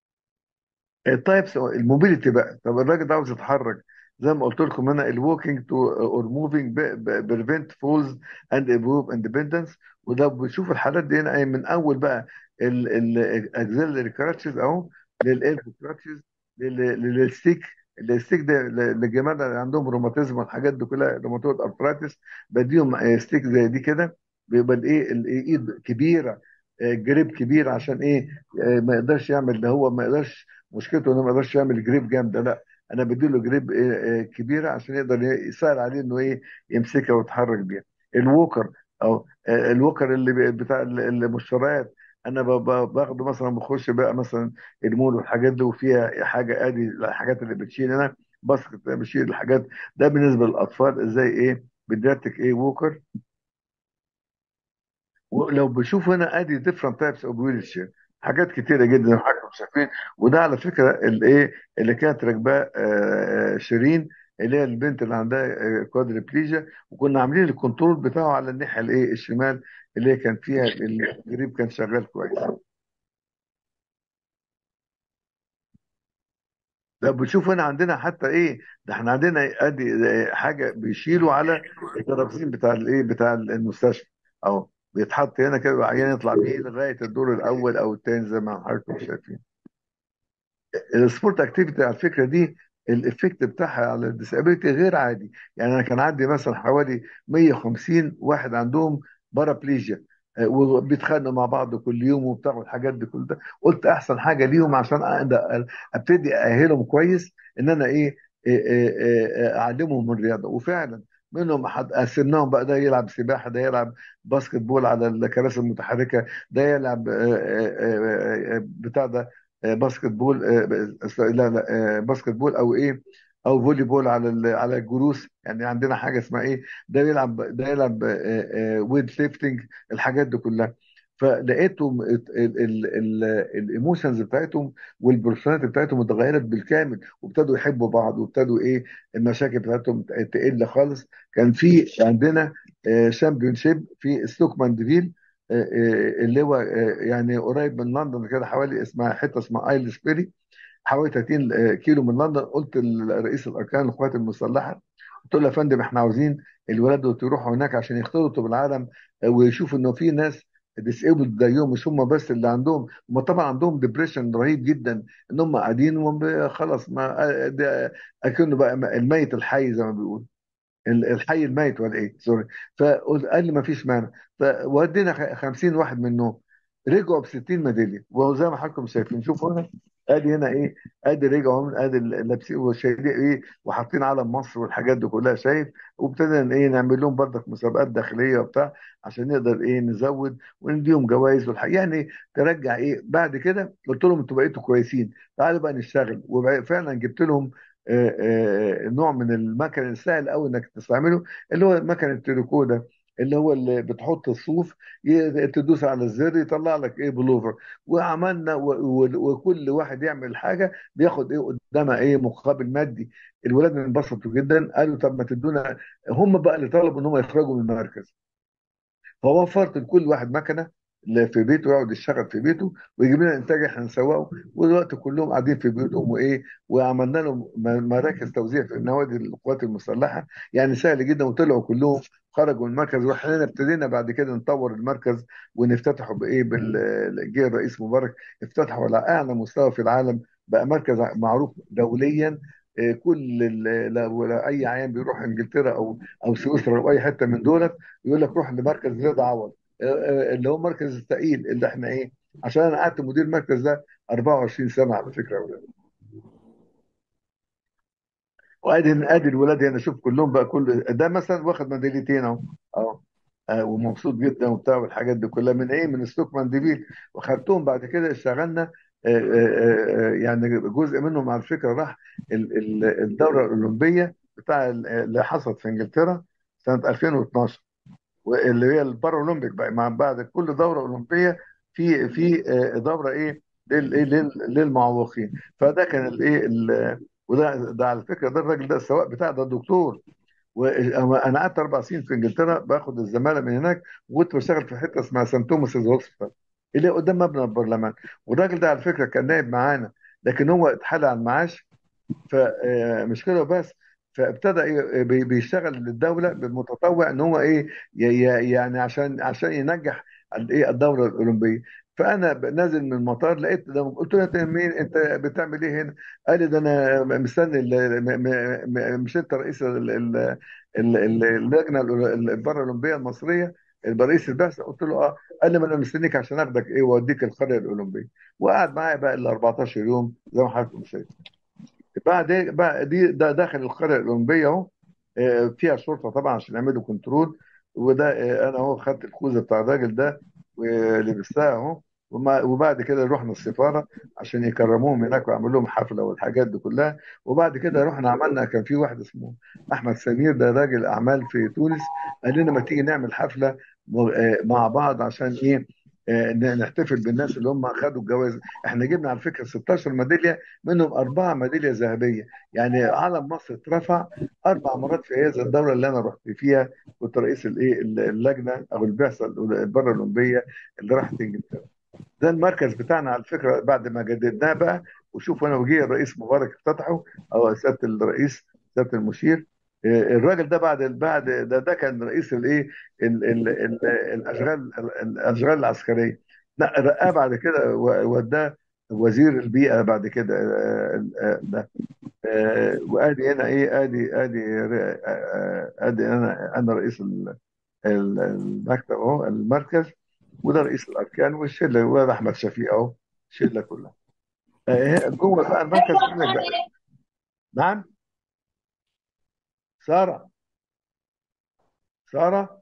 التايبس الموبيليتي بقى طب الراجل ده عاوز يتحرك زي ما قلت لكم هنا الووكينج تو اور موفينج بريفنت فولز اند امبروف اندبندنس وده بنشوف الحالات دي هنا من اول بقى الاكزيلري كراتشز اهو للالبو كراتشز للستيك الستيك ده للجماعه اللي عندهم روماتيزم والحاجات دي كلها روماتويد ارثرايتس بديهم ستيك زي دي كده بيبقى الايه الايد كبيره آه، جريب كبير عشان ايه آه، ما يقدرش يعمل ده هو ما يقدرش مشكلته انه ما يقدرش يعمل جريب جامده لا انا بديله جريب آه، آه، كبيره عشان يقدر ي- يسهل عليه انه ايه يمسكها ويتحرك بيها الووكر او آه، الووكر اللي بي- بتاع ال- المشتريات انا ب- ب- باخده مثلا بخش بقى مثلا المول والحاجات دي وفيها حاجه ادي الحاجات اللي بتشيل هنا باسكت بشيل الحاجات ده بالنسبه للاطفال ازاي ايه بدياتك ايه ووكر ولو بشوف هنا ادي ديفرنت تايبس اوف ويل شير حاجات كتيره جدا حضراتكم شايفين وده على فكره الايه اللي كانت راكباه آه، آه، شيرين اللي هي البنت اللي عندها كوادريبليجيا وكنا عاملين الكنترول بتاعه على الناحيه الايه الشمال اللي هي كان فيها الجريب كان شغال كويس ده بتشوف هنا عندنا حتى ايه ده احنا عندنا ادي حاجه بيشيلوا على الترابيزين بتاع الايه بتاع المستشفى اهو بيتحط هنا كده وعيان يطلع بيه لغايه الدور الاول او الثاني زي ما حضراتكم شايفين السبورت اكتيفيتي على الفكره دي الافكت بتاعها على الديسابيلتي غير عادي يعني انا كان عندي مثلا حوالي 150 واحد عندهم بارابليجيا آه، وبيتخانقوا مع بعض كل يوم وبتاع والحاجات دي كل ده قلت احسن حاجه ليهم عشان أقدر ابتدي ااهلهم كويس ان انا ايه إيه- إيه- إيه- اعلمهم الرياضه وفعلا منهم حد قسمناهم بقى ده يلعب سباحه ده يلعب باسكت بول على الكراسي المتحركه ده يلعب آه، آه، آه، آه، بتاع ده آه، باسكت بول آه، لا لا آه، باسكت بول او ايه او فولي بول على ال- على الجروس يعني عندنا حاجه اسمها ايه ده يلعب ده يلعب ويت ليفتنج الحاجات دي كلها فلقيتهم الايموشنز بتاعتهم والبرسوناليتي بتاعتهم اتغيرت بالكامل وابتدوا يحبوا بعض وابتدوا ايه المشاكل بتاعتهم تقل خالص كان في عندنا شامبيون شيب في ستوكمان ديفيل آه، آه، اللي هو آه، يعني قريب من لندن كده حوالي اسمها حته اسمها ايلش بيري حوالي 30 كيلو من لندن قلت لرئيس الاركان القوات المسلحه قلت له يا فندم احنا عاوزين الولاد دول يروحوا هناك عشان يختلطوا بالعالم آه، ويشوفوا انه في ناس ديسيبل زيهم مش هم بس اللي عندهم هم طبعا عندهم ديبريشن رهيب جدا ان هم قاعدين وهم خلاص ما آه، ده اكنه بقى الميت الحي زي ما بيقولوا ال- الحي الميت ولا ايه سوري فقال لي ما فيش مانع فودينا خ- 50 واحد منهم رجعوا ب 60 ميداليه وزي ما حضراتكم شايفين شوفوا هنا ادي هنا ايه ادي رجعوا من ادي ال- لابسين وشايلين ايه وحاطين علم مصر والحاجات دي كلها شايف وابتدينا ايه نعمل لهم برضك مسابقات داخليه وبتاع عشان نقدر ايه نزود ونديهم جوائز والحاجة يعني ترجع ايه بعد كده قلت لهم انتوا بقيتوا كويسين تعالوا بقى نشتغل وفعلا جبت لهم آه، آه، نوع من المكن السهل قوي انك تستعمله اللي هو مكن التريكو ده اللي هو اللي بتحط الصوف ي- تدوس على الزر يطلع لك ايه بلوفر وعملنا و- و- وكل واحد يعمل حاجه بياخد ايه قدامها ايه مقابل مادي الولاد انبسطوا جدا قالوا طب ما تدونا هم بقى اللي طلبوا ان هم يخرجوا من المركز فوفرت لكل واحد مكنه اللي في بيته يقعد يشتغل في بيته ويجيب لنا انتاج احنا نسوقه ودلوقتي كلهم قاعدين في بيوتهم وايه وعملنا لهم م- مراكز توزيع في نوادي القوات المسلحه يعني سهل جدا وطلعوا كلهم خرجوا من المركز واحنا ابتدينا بعد كده نطور المركز ونفتتحه بايه بالجيل الرئيس مبارك افتتحه على اعلى مستوى في العالم بقى مركز معروف دوليا إيه، كل ال- لو لو اي عيان بيروح انجلترا او او سويسرا او اي حته من دولت يقول لك روح لمركز رضا عوض آه، آه، اللي هو مركز التأهيل اللي احنا ايه عشان انا قعدت مدير المركز ده 24 سنه على فكره يا ولاد وادي ادي الولاد هنا شوف كلهم بقى كل ده مثلا واخد ميداليتين اهو اهو آه، ومبسوط جدا وبتاع والحاجات دي كلها من ايه من ستوك مانديفيل وخدتهم بعد كده اشتغلنا آه، آه، آه، يعني جزء منهم على فكره راح ال- ال- الدوره الاولمبيه بتاع ال- اللي حصلت في انجلترا سنه 2012 واللي هي البارالمبيك بقى مع بعد كل دوره اولمبيه في في آه، دوره ايه لل- إيه؟ لل- للمعوقين فده كان الايه ال- وده ده على فكره ده الراجل ده السواق بتاع ده دكتور وانا قعدت اربع سنين في انجلترا باخد الزماله من هناك وكنت بشتغل في حته اسمها سان توماس هوسبيتال اللي قدام مبنى البرلمان والراجل ده على فكره كان نائب معانا لكن هو اتحال على المعاش فمش كده بس فابتدى إيه بي- بيشتغل للدوله بمتطوع ان هو ايه ي- ي- يعني عشان عشان ينجح الايه الدوره الاولمبيه فانا ب- نازل من المطار لقيت ده قلت له انت مين انت بتعمل ايه هنا؟ قال لي ده انا مستني ال- م- م- م- مش انت رئيس ال- ال- ال- ال- اللجنه الأول- البارالمبيه المصريه رئيس البعثه قلت له اه قال لي ما انا مستنيك عشان اخدك ايه واوديك القريه الاولمبيه وقعد معايا بقى ال 14 يوم زي ما حضرتك شايف بعد بقى دي ده داخل القريه الاولمبيه اهو آه، فيها شرطه طبعا عشان يعملوا كنترول وده آه، انا اهو خدت الخوذه بتاع الراجل ده ولبستها اهو وما- وبعد كده رحنا السفاره عشان يكرموهم هناك ويعملوا لهم حفله والحاجات دي كلها وبعد كده رحنا عملنا كان في واحد اسمه احمد سمير ده راجل اعمال في تونس قال لنا ما تيجي نعمل حفله م- آه، مع بعض عشان ايه آه، ن- نحتفل بالناس اللي هم خدوا الجوائز احنا جبنا على فكره 16 ميداليه منهم أربعة ميدالية ذهبية يعني علم مصر اترفع أربع مرات في هذه الدورة اللي أنا رحت فيها كنت رئيس الإيه اللجنة أو البعثة البارالمبية اللي راحت إنجلترا ده المركز بتاعنا على فكرة بعد ما جددناه بقى وشوف انا وجيه الرئيس مبارك افتتحه او سياده الرئيس سياده المشير آه، الراجل ده بعد بعد ده ده كان رئيس الايه ال- ال- ال- الاشغال الاشغال العسكريه لا رقاه بعد كده و- وداه وزير البيئه بعد كده آه، آه، ده آه، وادي هنا ايه ادي ادي آه، آه، ادي انا انا رئيس ال- ال- المكتب اهو المركز وده رئيس الاركان والشله وده احمد شفيق اهو الشله كلها آه، جوه بقى المركز في لك بقى نعم ساره ساره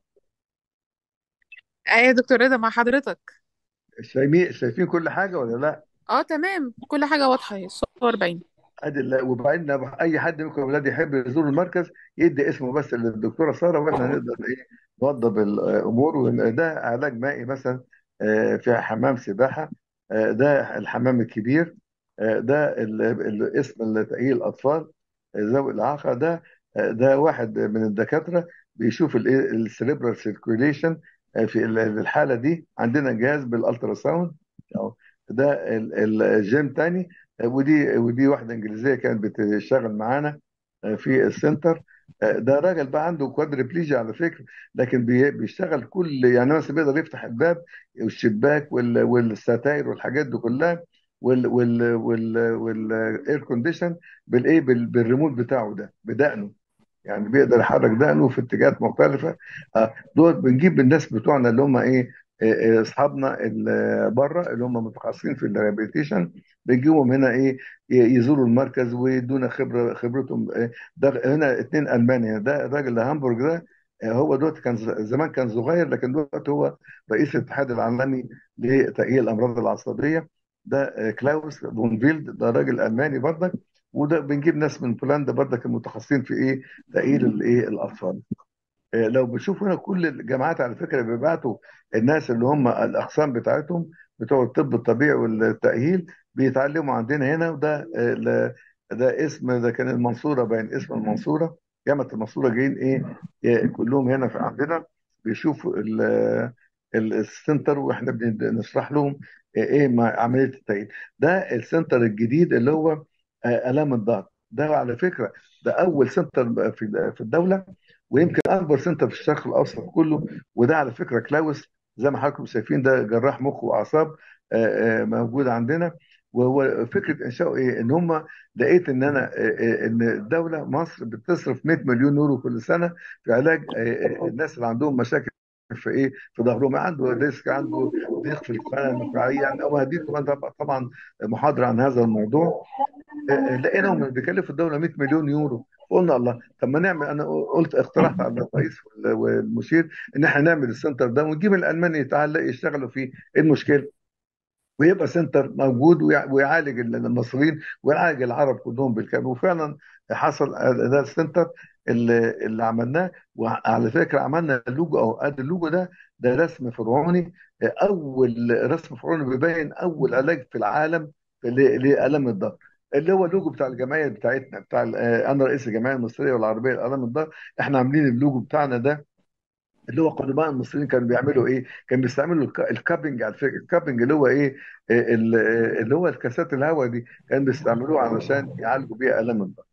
ايه يا دكتور رضا مع حضرتك شايفين شايفين كل حاجه ولا لا اه تمام كل حاجة واضحة هي الصور باينة ادي ال- وبعدين لو اي حد منكم يا اولاد يحب يزور المركز يدي اسمه بس للدكتوره ساره واحنا نقدر ايه نوضب الامور وده علاج مائي مثلا آه، في حمام سباحه آه، ده الحمام الكبير آه، ده ال- ال- اسم تأهيل الاطفال آه، ذوي الاعاقه ده آه، ده واحد من الدكاتره بيشوف السريبرال سيركيوليشن في ال- الحاله دي عندنا جهاز بالالترا ساوند أهو. ده ال- ال- الجيم تاني ودي ودي واحده انجليزيه كانت بتشتغل معانا آه، في السنتر آه، ده راجل بقى عنده كوادريبليجيا على فكره لكن بي- بيشتغل كل يعني مثلا بيقدر يفتح الباب والشباك وال- والستاير والحاجات دي كلها وال وال وال والاير كونديشن بالايه بال- بالريموت بتاعه ده بدقنه يعني بيقدر يحرك دقنه في اتجاهات مختلفه آه، دول بنجيب الناس بتوعنا اللي هم ايه آه، آه، اصحابنا اللي بره اللي هم متخصصين في الريهابيليتيشن بنجيبهم هنا ايه ي- يزوروا المركز ويدونا خبره خبرتهم آه، ده هنا اتنين المانيا ده الراجل اللي هامبورج ده آه، هو دلوقتي كان ز- زمان كان صغير لكن دلوقتي هو رئيس الاتحاد العالمي لتأهيل الامراض العصبيه ده آه، كلاوس بونفيلد ده راجل الماني برضك وده بنجيب ناس من بولندا برضك المتخصصين في ايه تأهيل الايه الاطفال آه، لو بتشوفوا هنا كل الجامعات على فكره بيبعتوا الناس اللي هم الاقسام بتاعتهم بتوع الطب الطبيعي والتاهيل بيتعلموا عندنا هنا وده آه، ل- ده اسم ده كان المنصوره باين اسم المنصوره جامعه المنصوره جايين ايه آه، كلهم هنا في عندنا بيشوفوا ال- ال- السنتر واحنا بنشرح لهم آه، ايه مع عمليه التاهيل ده السنتر الجديد اللي هو آه، الام الضغط ده على فكره ده اول سنتر في في الدوله ويمكن اكبر سنتر في الشرق الاوسط كله وده على فكره كلاوس زي ما حضراتكم شايفين ده جراح مخ واعصاب آه، آه، موجود عندنا وهو فكره انشاؤه ايه ان هم لقيت ان انا آه، آه، ان الدوله مصر بتصرف 100 مليون يورو كل سنه في علاج آه، آه، الناس اللي عندهم مشاكل في ايه في ظهرهم عنده ديسك عنده ضيق في القناه المفرعيه يعني او هديكم طبعا طبعا محاضره عن هذا الموضوع لقيناهم بيكلفوا الدوله 100 مليون يورو قلنا الله طب ما نعمل انا قلت اقترحت على الرئيس وال- والمشير ان احنا نعمل السنتر ده ونجيب الالمان يتعلق يشتغلوا فيه ايه المشكله ويبقى سنتر موجود ويع- ويعالج المصريين ويعالج العرب كلهم بالكامل وفعلا حصل ده السنتر اللي, اللي عملناه وعلى فكره عملنا اللوجو او ادي اللوجو ده ده رسم فرعوني اول رسم فرعوني بيبين اول علاج في العالم ل- لالم الظهر اللي هو اللوجو بتاع الجمعيه بتاعتنا بتاع ال- انا رئيس الجمعيه المصريه والعربيه لالم الظهر احنا عاملين اللوجو بتاعنا ده اللي هو قدماء المصريين كانوا بيعملوا ايه؟ كانوا بيستعملوا الك- الكابنج على فكره الكابنج اللي هو ايه؟ آه، ال- آه، اللي هو الكاسات الهواء دي كانوا بيستعملوه علشان يعالجوا بيها الام الظهر.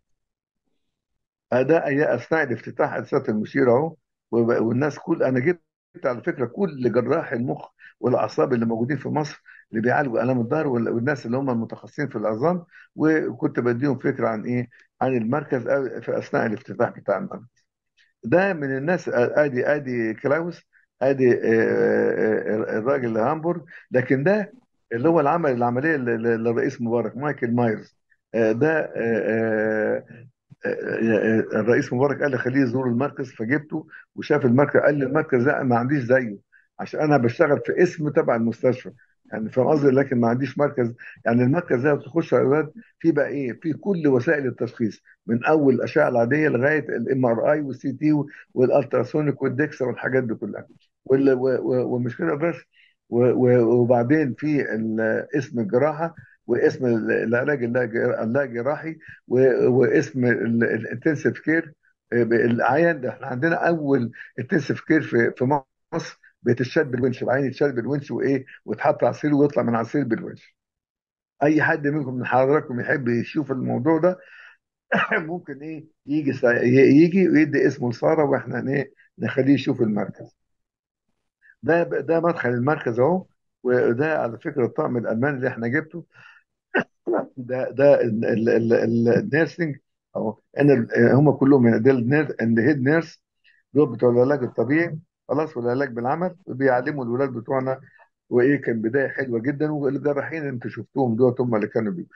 ده أي- اثناء الافتتاح جلسات المشير اهو وب- والناس كل انا جبت على فكره كل جراح المخ والاعصاب اللي موجودين في مصر اللي بيعالجوا الام الظهر وال- والناس اللي هم المتخصصين في العظام وكنت بديهم فكره عن ايه؟ عن المركز في اثناء الافتتاح بتاع المركز. ده من الناس ادي ادي كلاوس ادي آه، آه، آه، الراجل اللي هامبورج لكن ده اللي هو العمل العمليه لل- للرئيس مبارك مايكل مايرز آه، ده آه، آه، آه، الرئيس مبارك قال لي خليه يزور المركز فجبته وشاف المركز قال لي المركز ده ما عنديش زيه عشان انا بشتغل في اسم تبع المستشفى يعني فاهم قصدي لكن ما عنديش مركز يعني المركز ده بتخش على الولاد في بقى ايه في كل وسائل التشخيص من اول الاشعه العاديه لغايه الام ار اي والسي تي والالتراسونيك والدكسا والحاجات دي كلها وال- و- و- ومش كده بس و- و- وبعدين في ال- اسم الجراحه واسم العلاج اللا اللا جراحي و- واسم الانتنسيف كير العيان ده احنا عندنا اول انتنسيف كير في في مصر بتشد بالونش العين يتشد بالونش وايه ويتحط على السرير ويطلع من على السرير بالونش اي حد منكم من حضراتكم يحب يشوف الموضوع ده ممكن ايه يجي سا... ي- يجي ويدي اسمه لساره واحنا ايه نخليه يشوف المركز ده ده مدخل المركز اهو وده على فكره الطقم الالماني اللي احنا جبته ده ده ال- ال- ال- ال- النيرسينج اهو انا ال- هم كلهم هنا ده النير- الهيد نيرس دول بتوع العلاج الطبيعي خلاص والعلاج بالعمل بيعلموا الولاد بتوعنا وايه كان بدايه حلوه جدا والجراحين انتوا شفتوهم دول هم اللي كانوا بي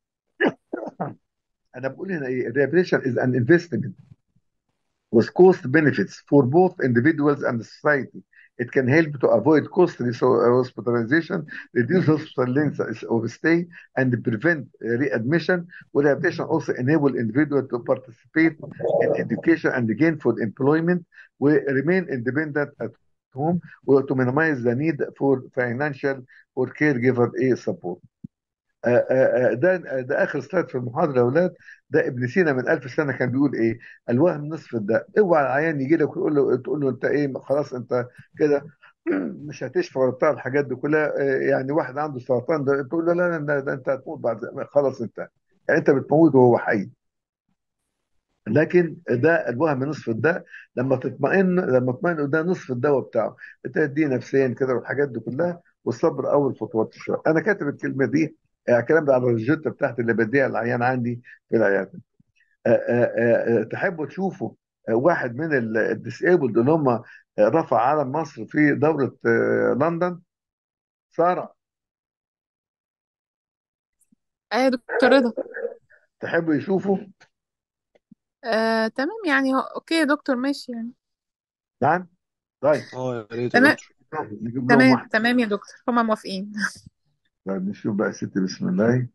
انا بقول هنا ايه الريهابيليشن از ان انفستمنت with cost benefits for both individuals and society. It can help to avoid costly so- uh, hospitalization, reduce hospital length of stay, and prevent uh, readmission. Rehabilitation also enable individuals to participate in education and gainful employment, will remain independent at home, or to minimize the need for financial or caregiver aid support. آه، آه، آه، ده ده اخر سلايد في المحاضره يا اولاد ده ابن سينا من ألف سنه كان بيقول ايه الوهم نصف الداء اوعى العيان يجي لك ويقول له تقول له انت ايه خلاص انت كده مش هتشفى ولا بتاع الحاجات دي كلها آه، يعني واحد عنده سرطان ده تقول له لا لا لا، ده انت هتموت بعد خلاص انت يعني انت بتموت وهو حي لكن ده الوهم نصف الدواء لما تطمئن لما تطمئن ده نصف الدواء بتاعه بتهديه نفسيا كده والحاجات دي كلها والصبر اول خطوات الشفاء انا كاتب الكلمه دي آه، الكلام ده على الروجيتا بتاعتي اللي بديها العيان عندي في العياده آه، آه، آه، تحبوا تشوفوا آه، واحد من الديسيبلد اللي هم آه، رفع علم مصر في دوره آه، لندن ساره ايه يا دكتور رضا تحبوا يشوفوا آه تمام يعني هو اوكي يا دكتور ماشي يعني نعم طيب اه يا ريت يا تمام دكتور نجيب لهم تمام واحد تمام يا دكتور هما موافقين طيب نشوف بقى ستي بسم الله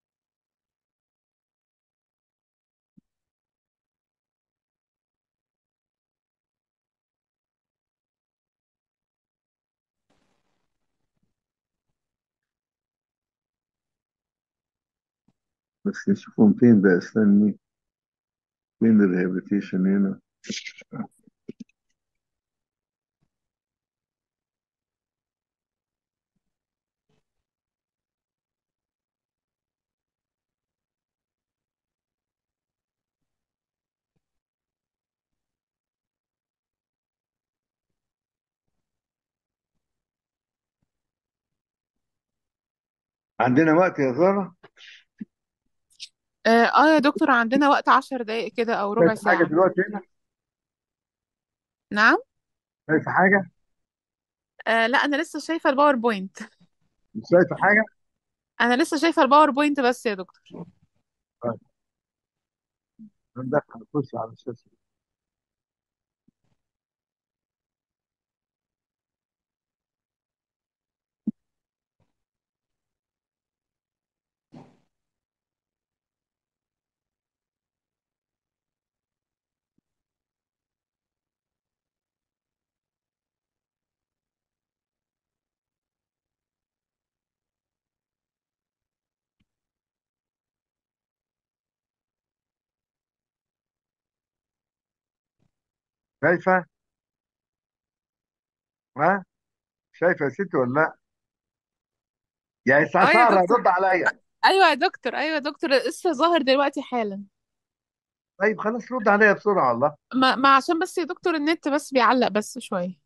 بس نشوفهم فين بقى استني فين الريهابيتيشن هنا عندنا وقت يا زهرة اه آه يا دكتور عندنا وقت عشر دقايق كده او ربع شايف حاجة ساعة دلوقتي هنا نعم شايف حاجة آه لا انا لسه شايفة الباوربوينت مش شايف حاجة انا لسه شايفة الباوربوينت بس يا دكتور طيب ندخل نخش على الشاشة شايفة ها شايفة يا ستي ولا لا يعني اه يا سارة دكتور رد عليا ايوه يا دكتور ايوه يا دكتور لسه ظاهر دلوقتي حالا طيب خلاص رد عليا بسرعة والله ما, ما عشان بس يا دكتور النت بس بيعلق بس شوية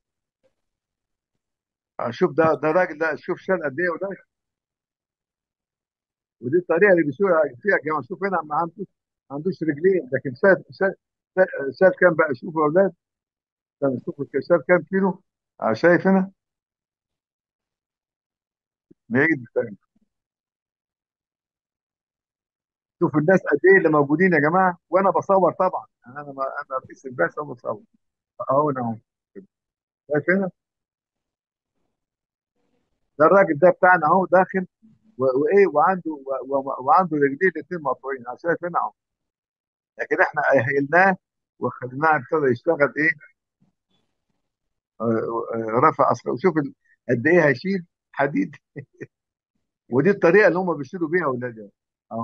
شوف ده ده راجل ده شوف شال قد ايه وده ودي الطريقة اللي بيشوفها فيها يا جماعة شوف هنا ما عندوش ما عندوش رجلين لكن شال شال شال شال كام بقى شوفوا يا اولاد استنى شوفوا شال كام كيلو آه، شايف هنا نعيد تاني. شوف الناس قد ايه اللي موجودين يا جماعه وانا بصور طبعا يعني انا ما انا رئيس البعثه وبصور اهو انا اهو شايف هنا ده الراجل ده بتاعنا اهو داخل و- وايه وعنده و- و- وعنده رجلين الاثنين مقطوعين أهو شايف هنا اهو لكن احنا اهلناه وخليناه ابتدى يشتغل ايه آه، آه، رفع اصلا وشوف ال- قد ايه هيشيل حديد ودي الطريقه اللي هم بيشيلوا بيها اولادهم اهو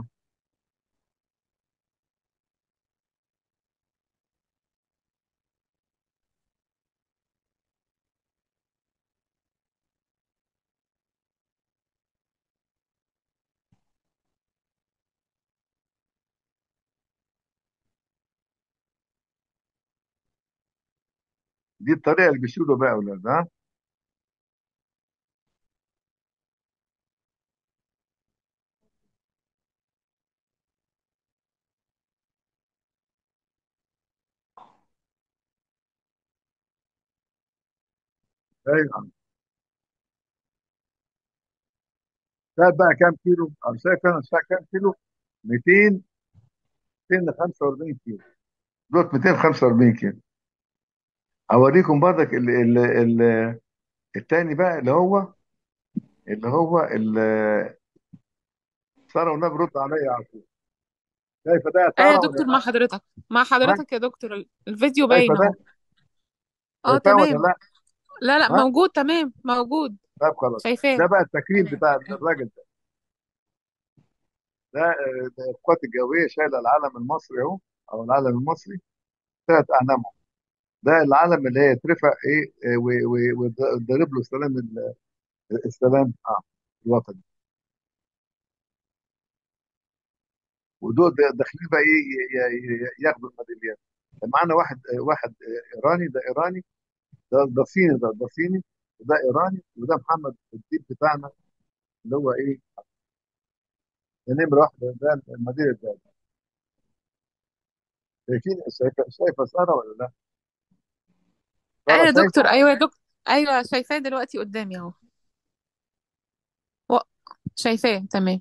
دي الطريقه اللي بيشيلوا بقى اولاد ها ايوه ده بقى كام كيلو؟ انا شايف انا شايف كام كيلو؟ 200 245 كيلو دول 245 كيلو اوريكم برضك ال ال ال التاني بقى اللي هو اللي هو ال- ساره والنبي رد عليا على طول شايفه ده يا ايه يا ساره ولا دكتور مع لا؟ حضرتك مع ها حضرتك يا دكتور ال- الفيديو شايفه باين اهو ده اه شايفاه ولا تمام لا؟ لا لا ها موجود تمام موجود طب خلاص شايفاه ده بقى التكريم بتاع الراجل ده ده آه، ده القوات الجويه شايله العلم المصري اهو او العلم المصري ثلاث اعلام ده العلم اللي هي ترفع ايه آه، و- و- وتضرب له السلام ال- السلام اه الوطني ودول دا- داخلين بقى ايه ي- ي- ي- ياخدوا الميداليات معانا واحد آه، واحد آه، ايراني ده ايراني ده ده صيني ده ده صيني وده ايراني وده محمد الدين بتاعنا اللي هو ايه ده نمره واحده ده المدير الدولي شايفين شايفه شايفه ساره ولا لا؟ ايوه ساره يا دكتور شايفه ايوه يا دكتور ايوه شايفاه دلوقتي قدامي اهو و- شايفاه تمام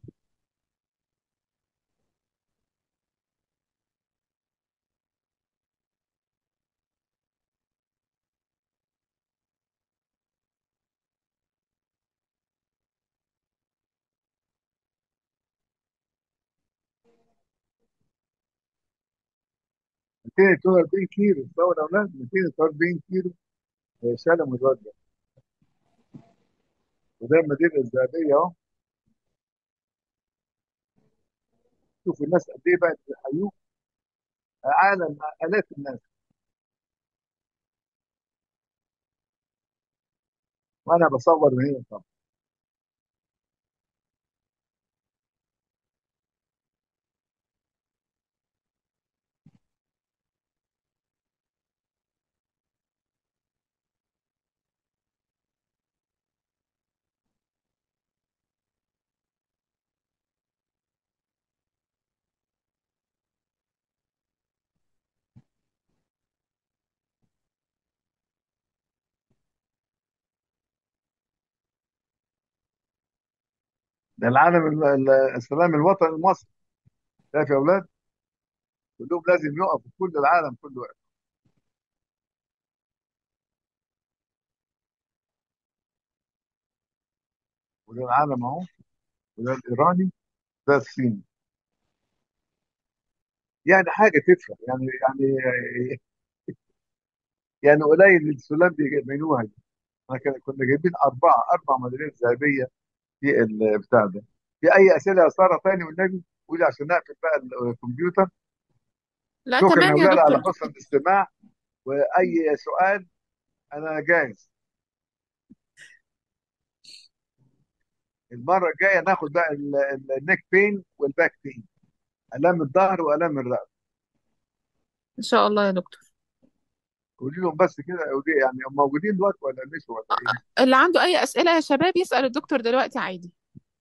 242 كيلو تصور يا اولاد 242 كيلو آه، شالهم الواد ده وده المدينه الذهبيه اهو شوف الناس قد ايه بقت بيحيوه عالم الاف الناس وانا بصور من هنا طبعا ده العالم ال- ال- السلام الوطني المصري شايف يا اولاد كلهم لازم يقفوا في كل العالم كله واقف وده العالم اهو وده الايراني ده الصيني يعني حاجه تفرح يعني يعني يعني قليل السلام بيعملوها دي احنا كان- كنا جايبين اربعه اربع ميداليات ذهبيه في البتاع ده في اي اسئله يا ساره تاني والنبي قولي عشان نقفل بقى الكمبيوتر لا شكرا يا تمام يا اولاد على دكتور حسن الاستماع واي سؤال انا جاهز المره الجايه ناخد بقى ال- ال- النيك بين والباك بين الام الظهر والام الرقبه ان شاء الله يا دكتور قولي لهم بس كده قولي يعني هم موجودين دلوقتي ولا مشوا ولا ايه اللي عنده اي اسئله يا شباب يسال الدكتور دلوقتي عادي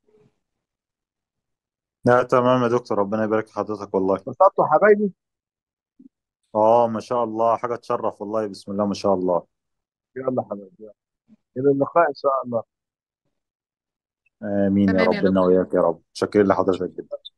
لا تمام يا دكتور ربنا يبارك في حضرتك والله اتبسطتوا حبايبي اه ما شاء الله حاجة تشرف والله بسم الله ما شاء الله يلا حبايبي يلا. الى اللقاء ان شاء الله آمين يا تمام يا رب لنا دكتور وإياك يا رب شكرا لحضرتك جدا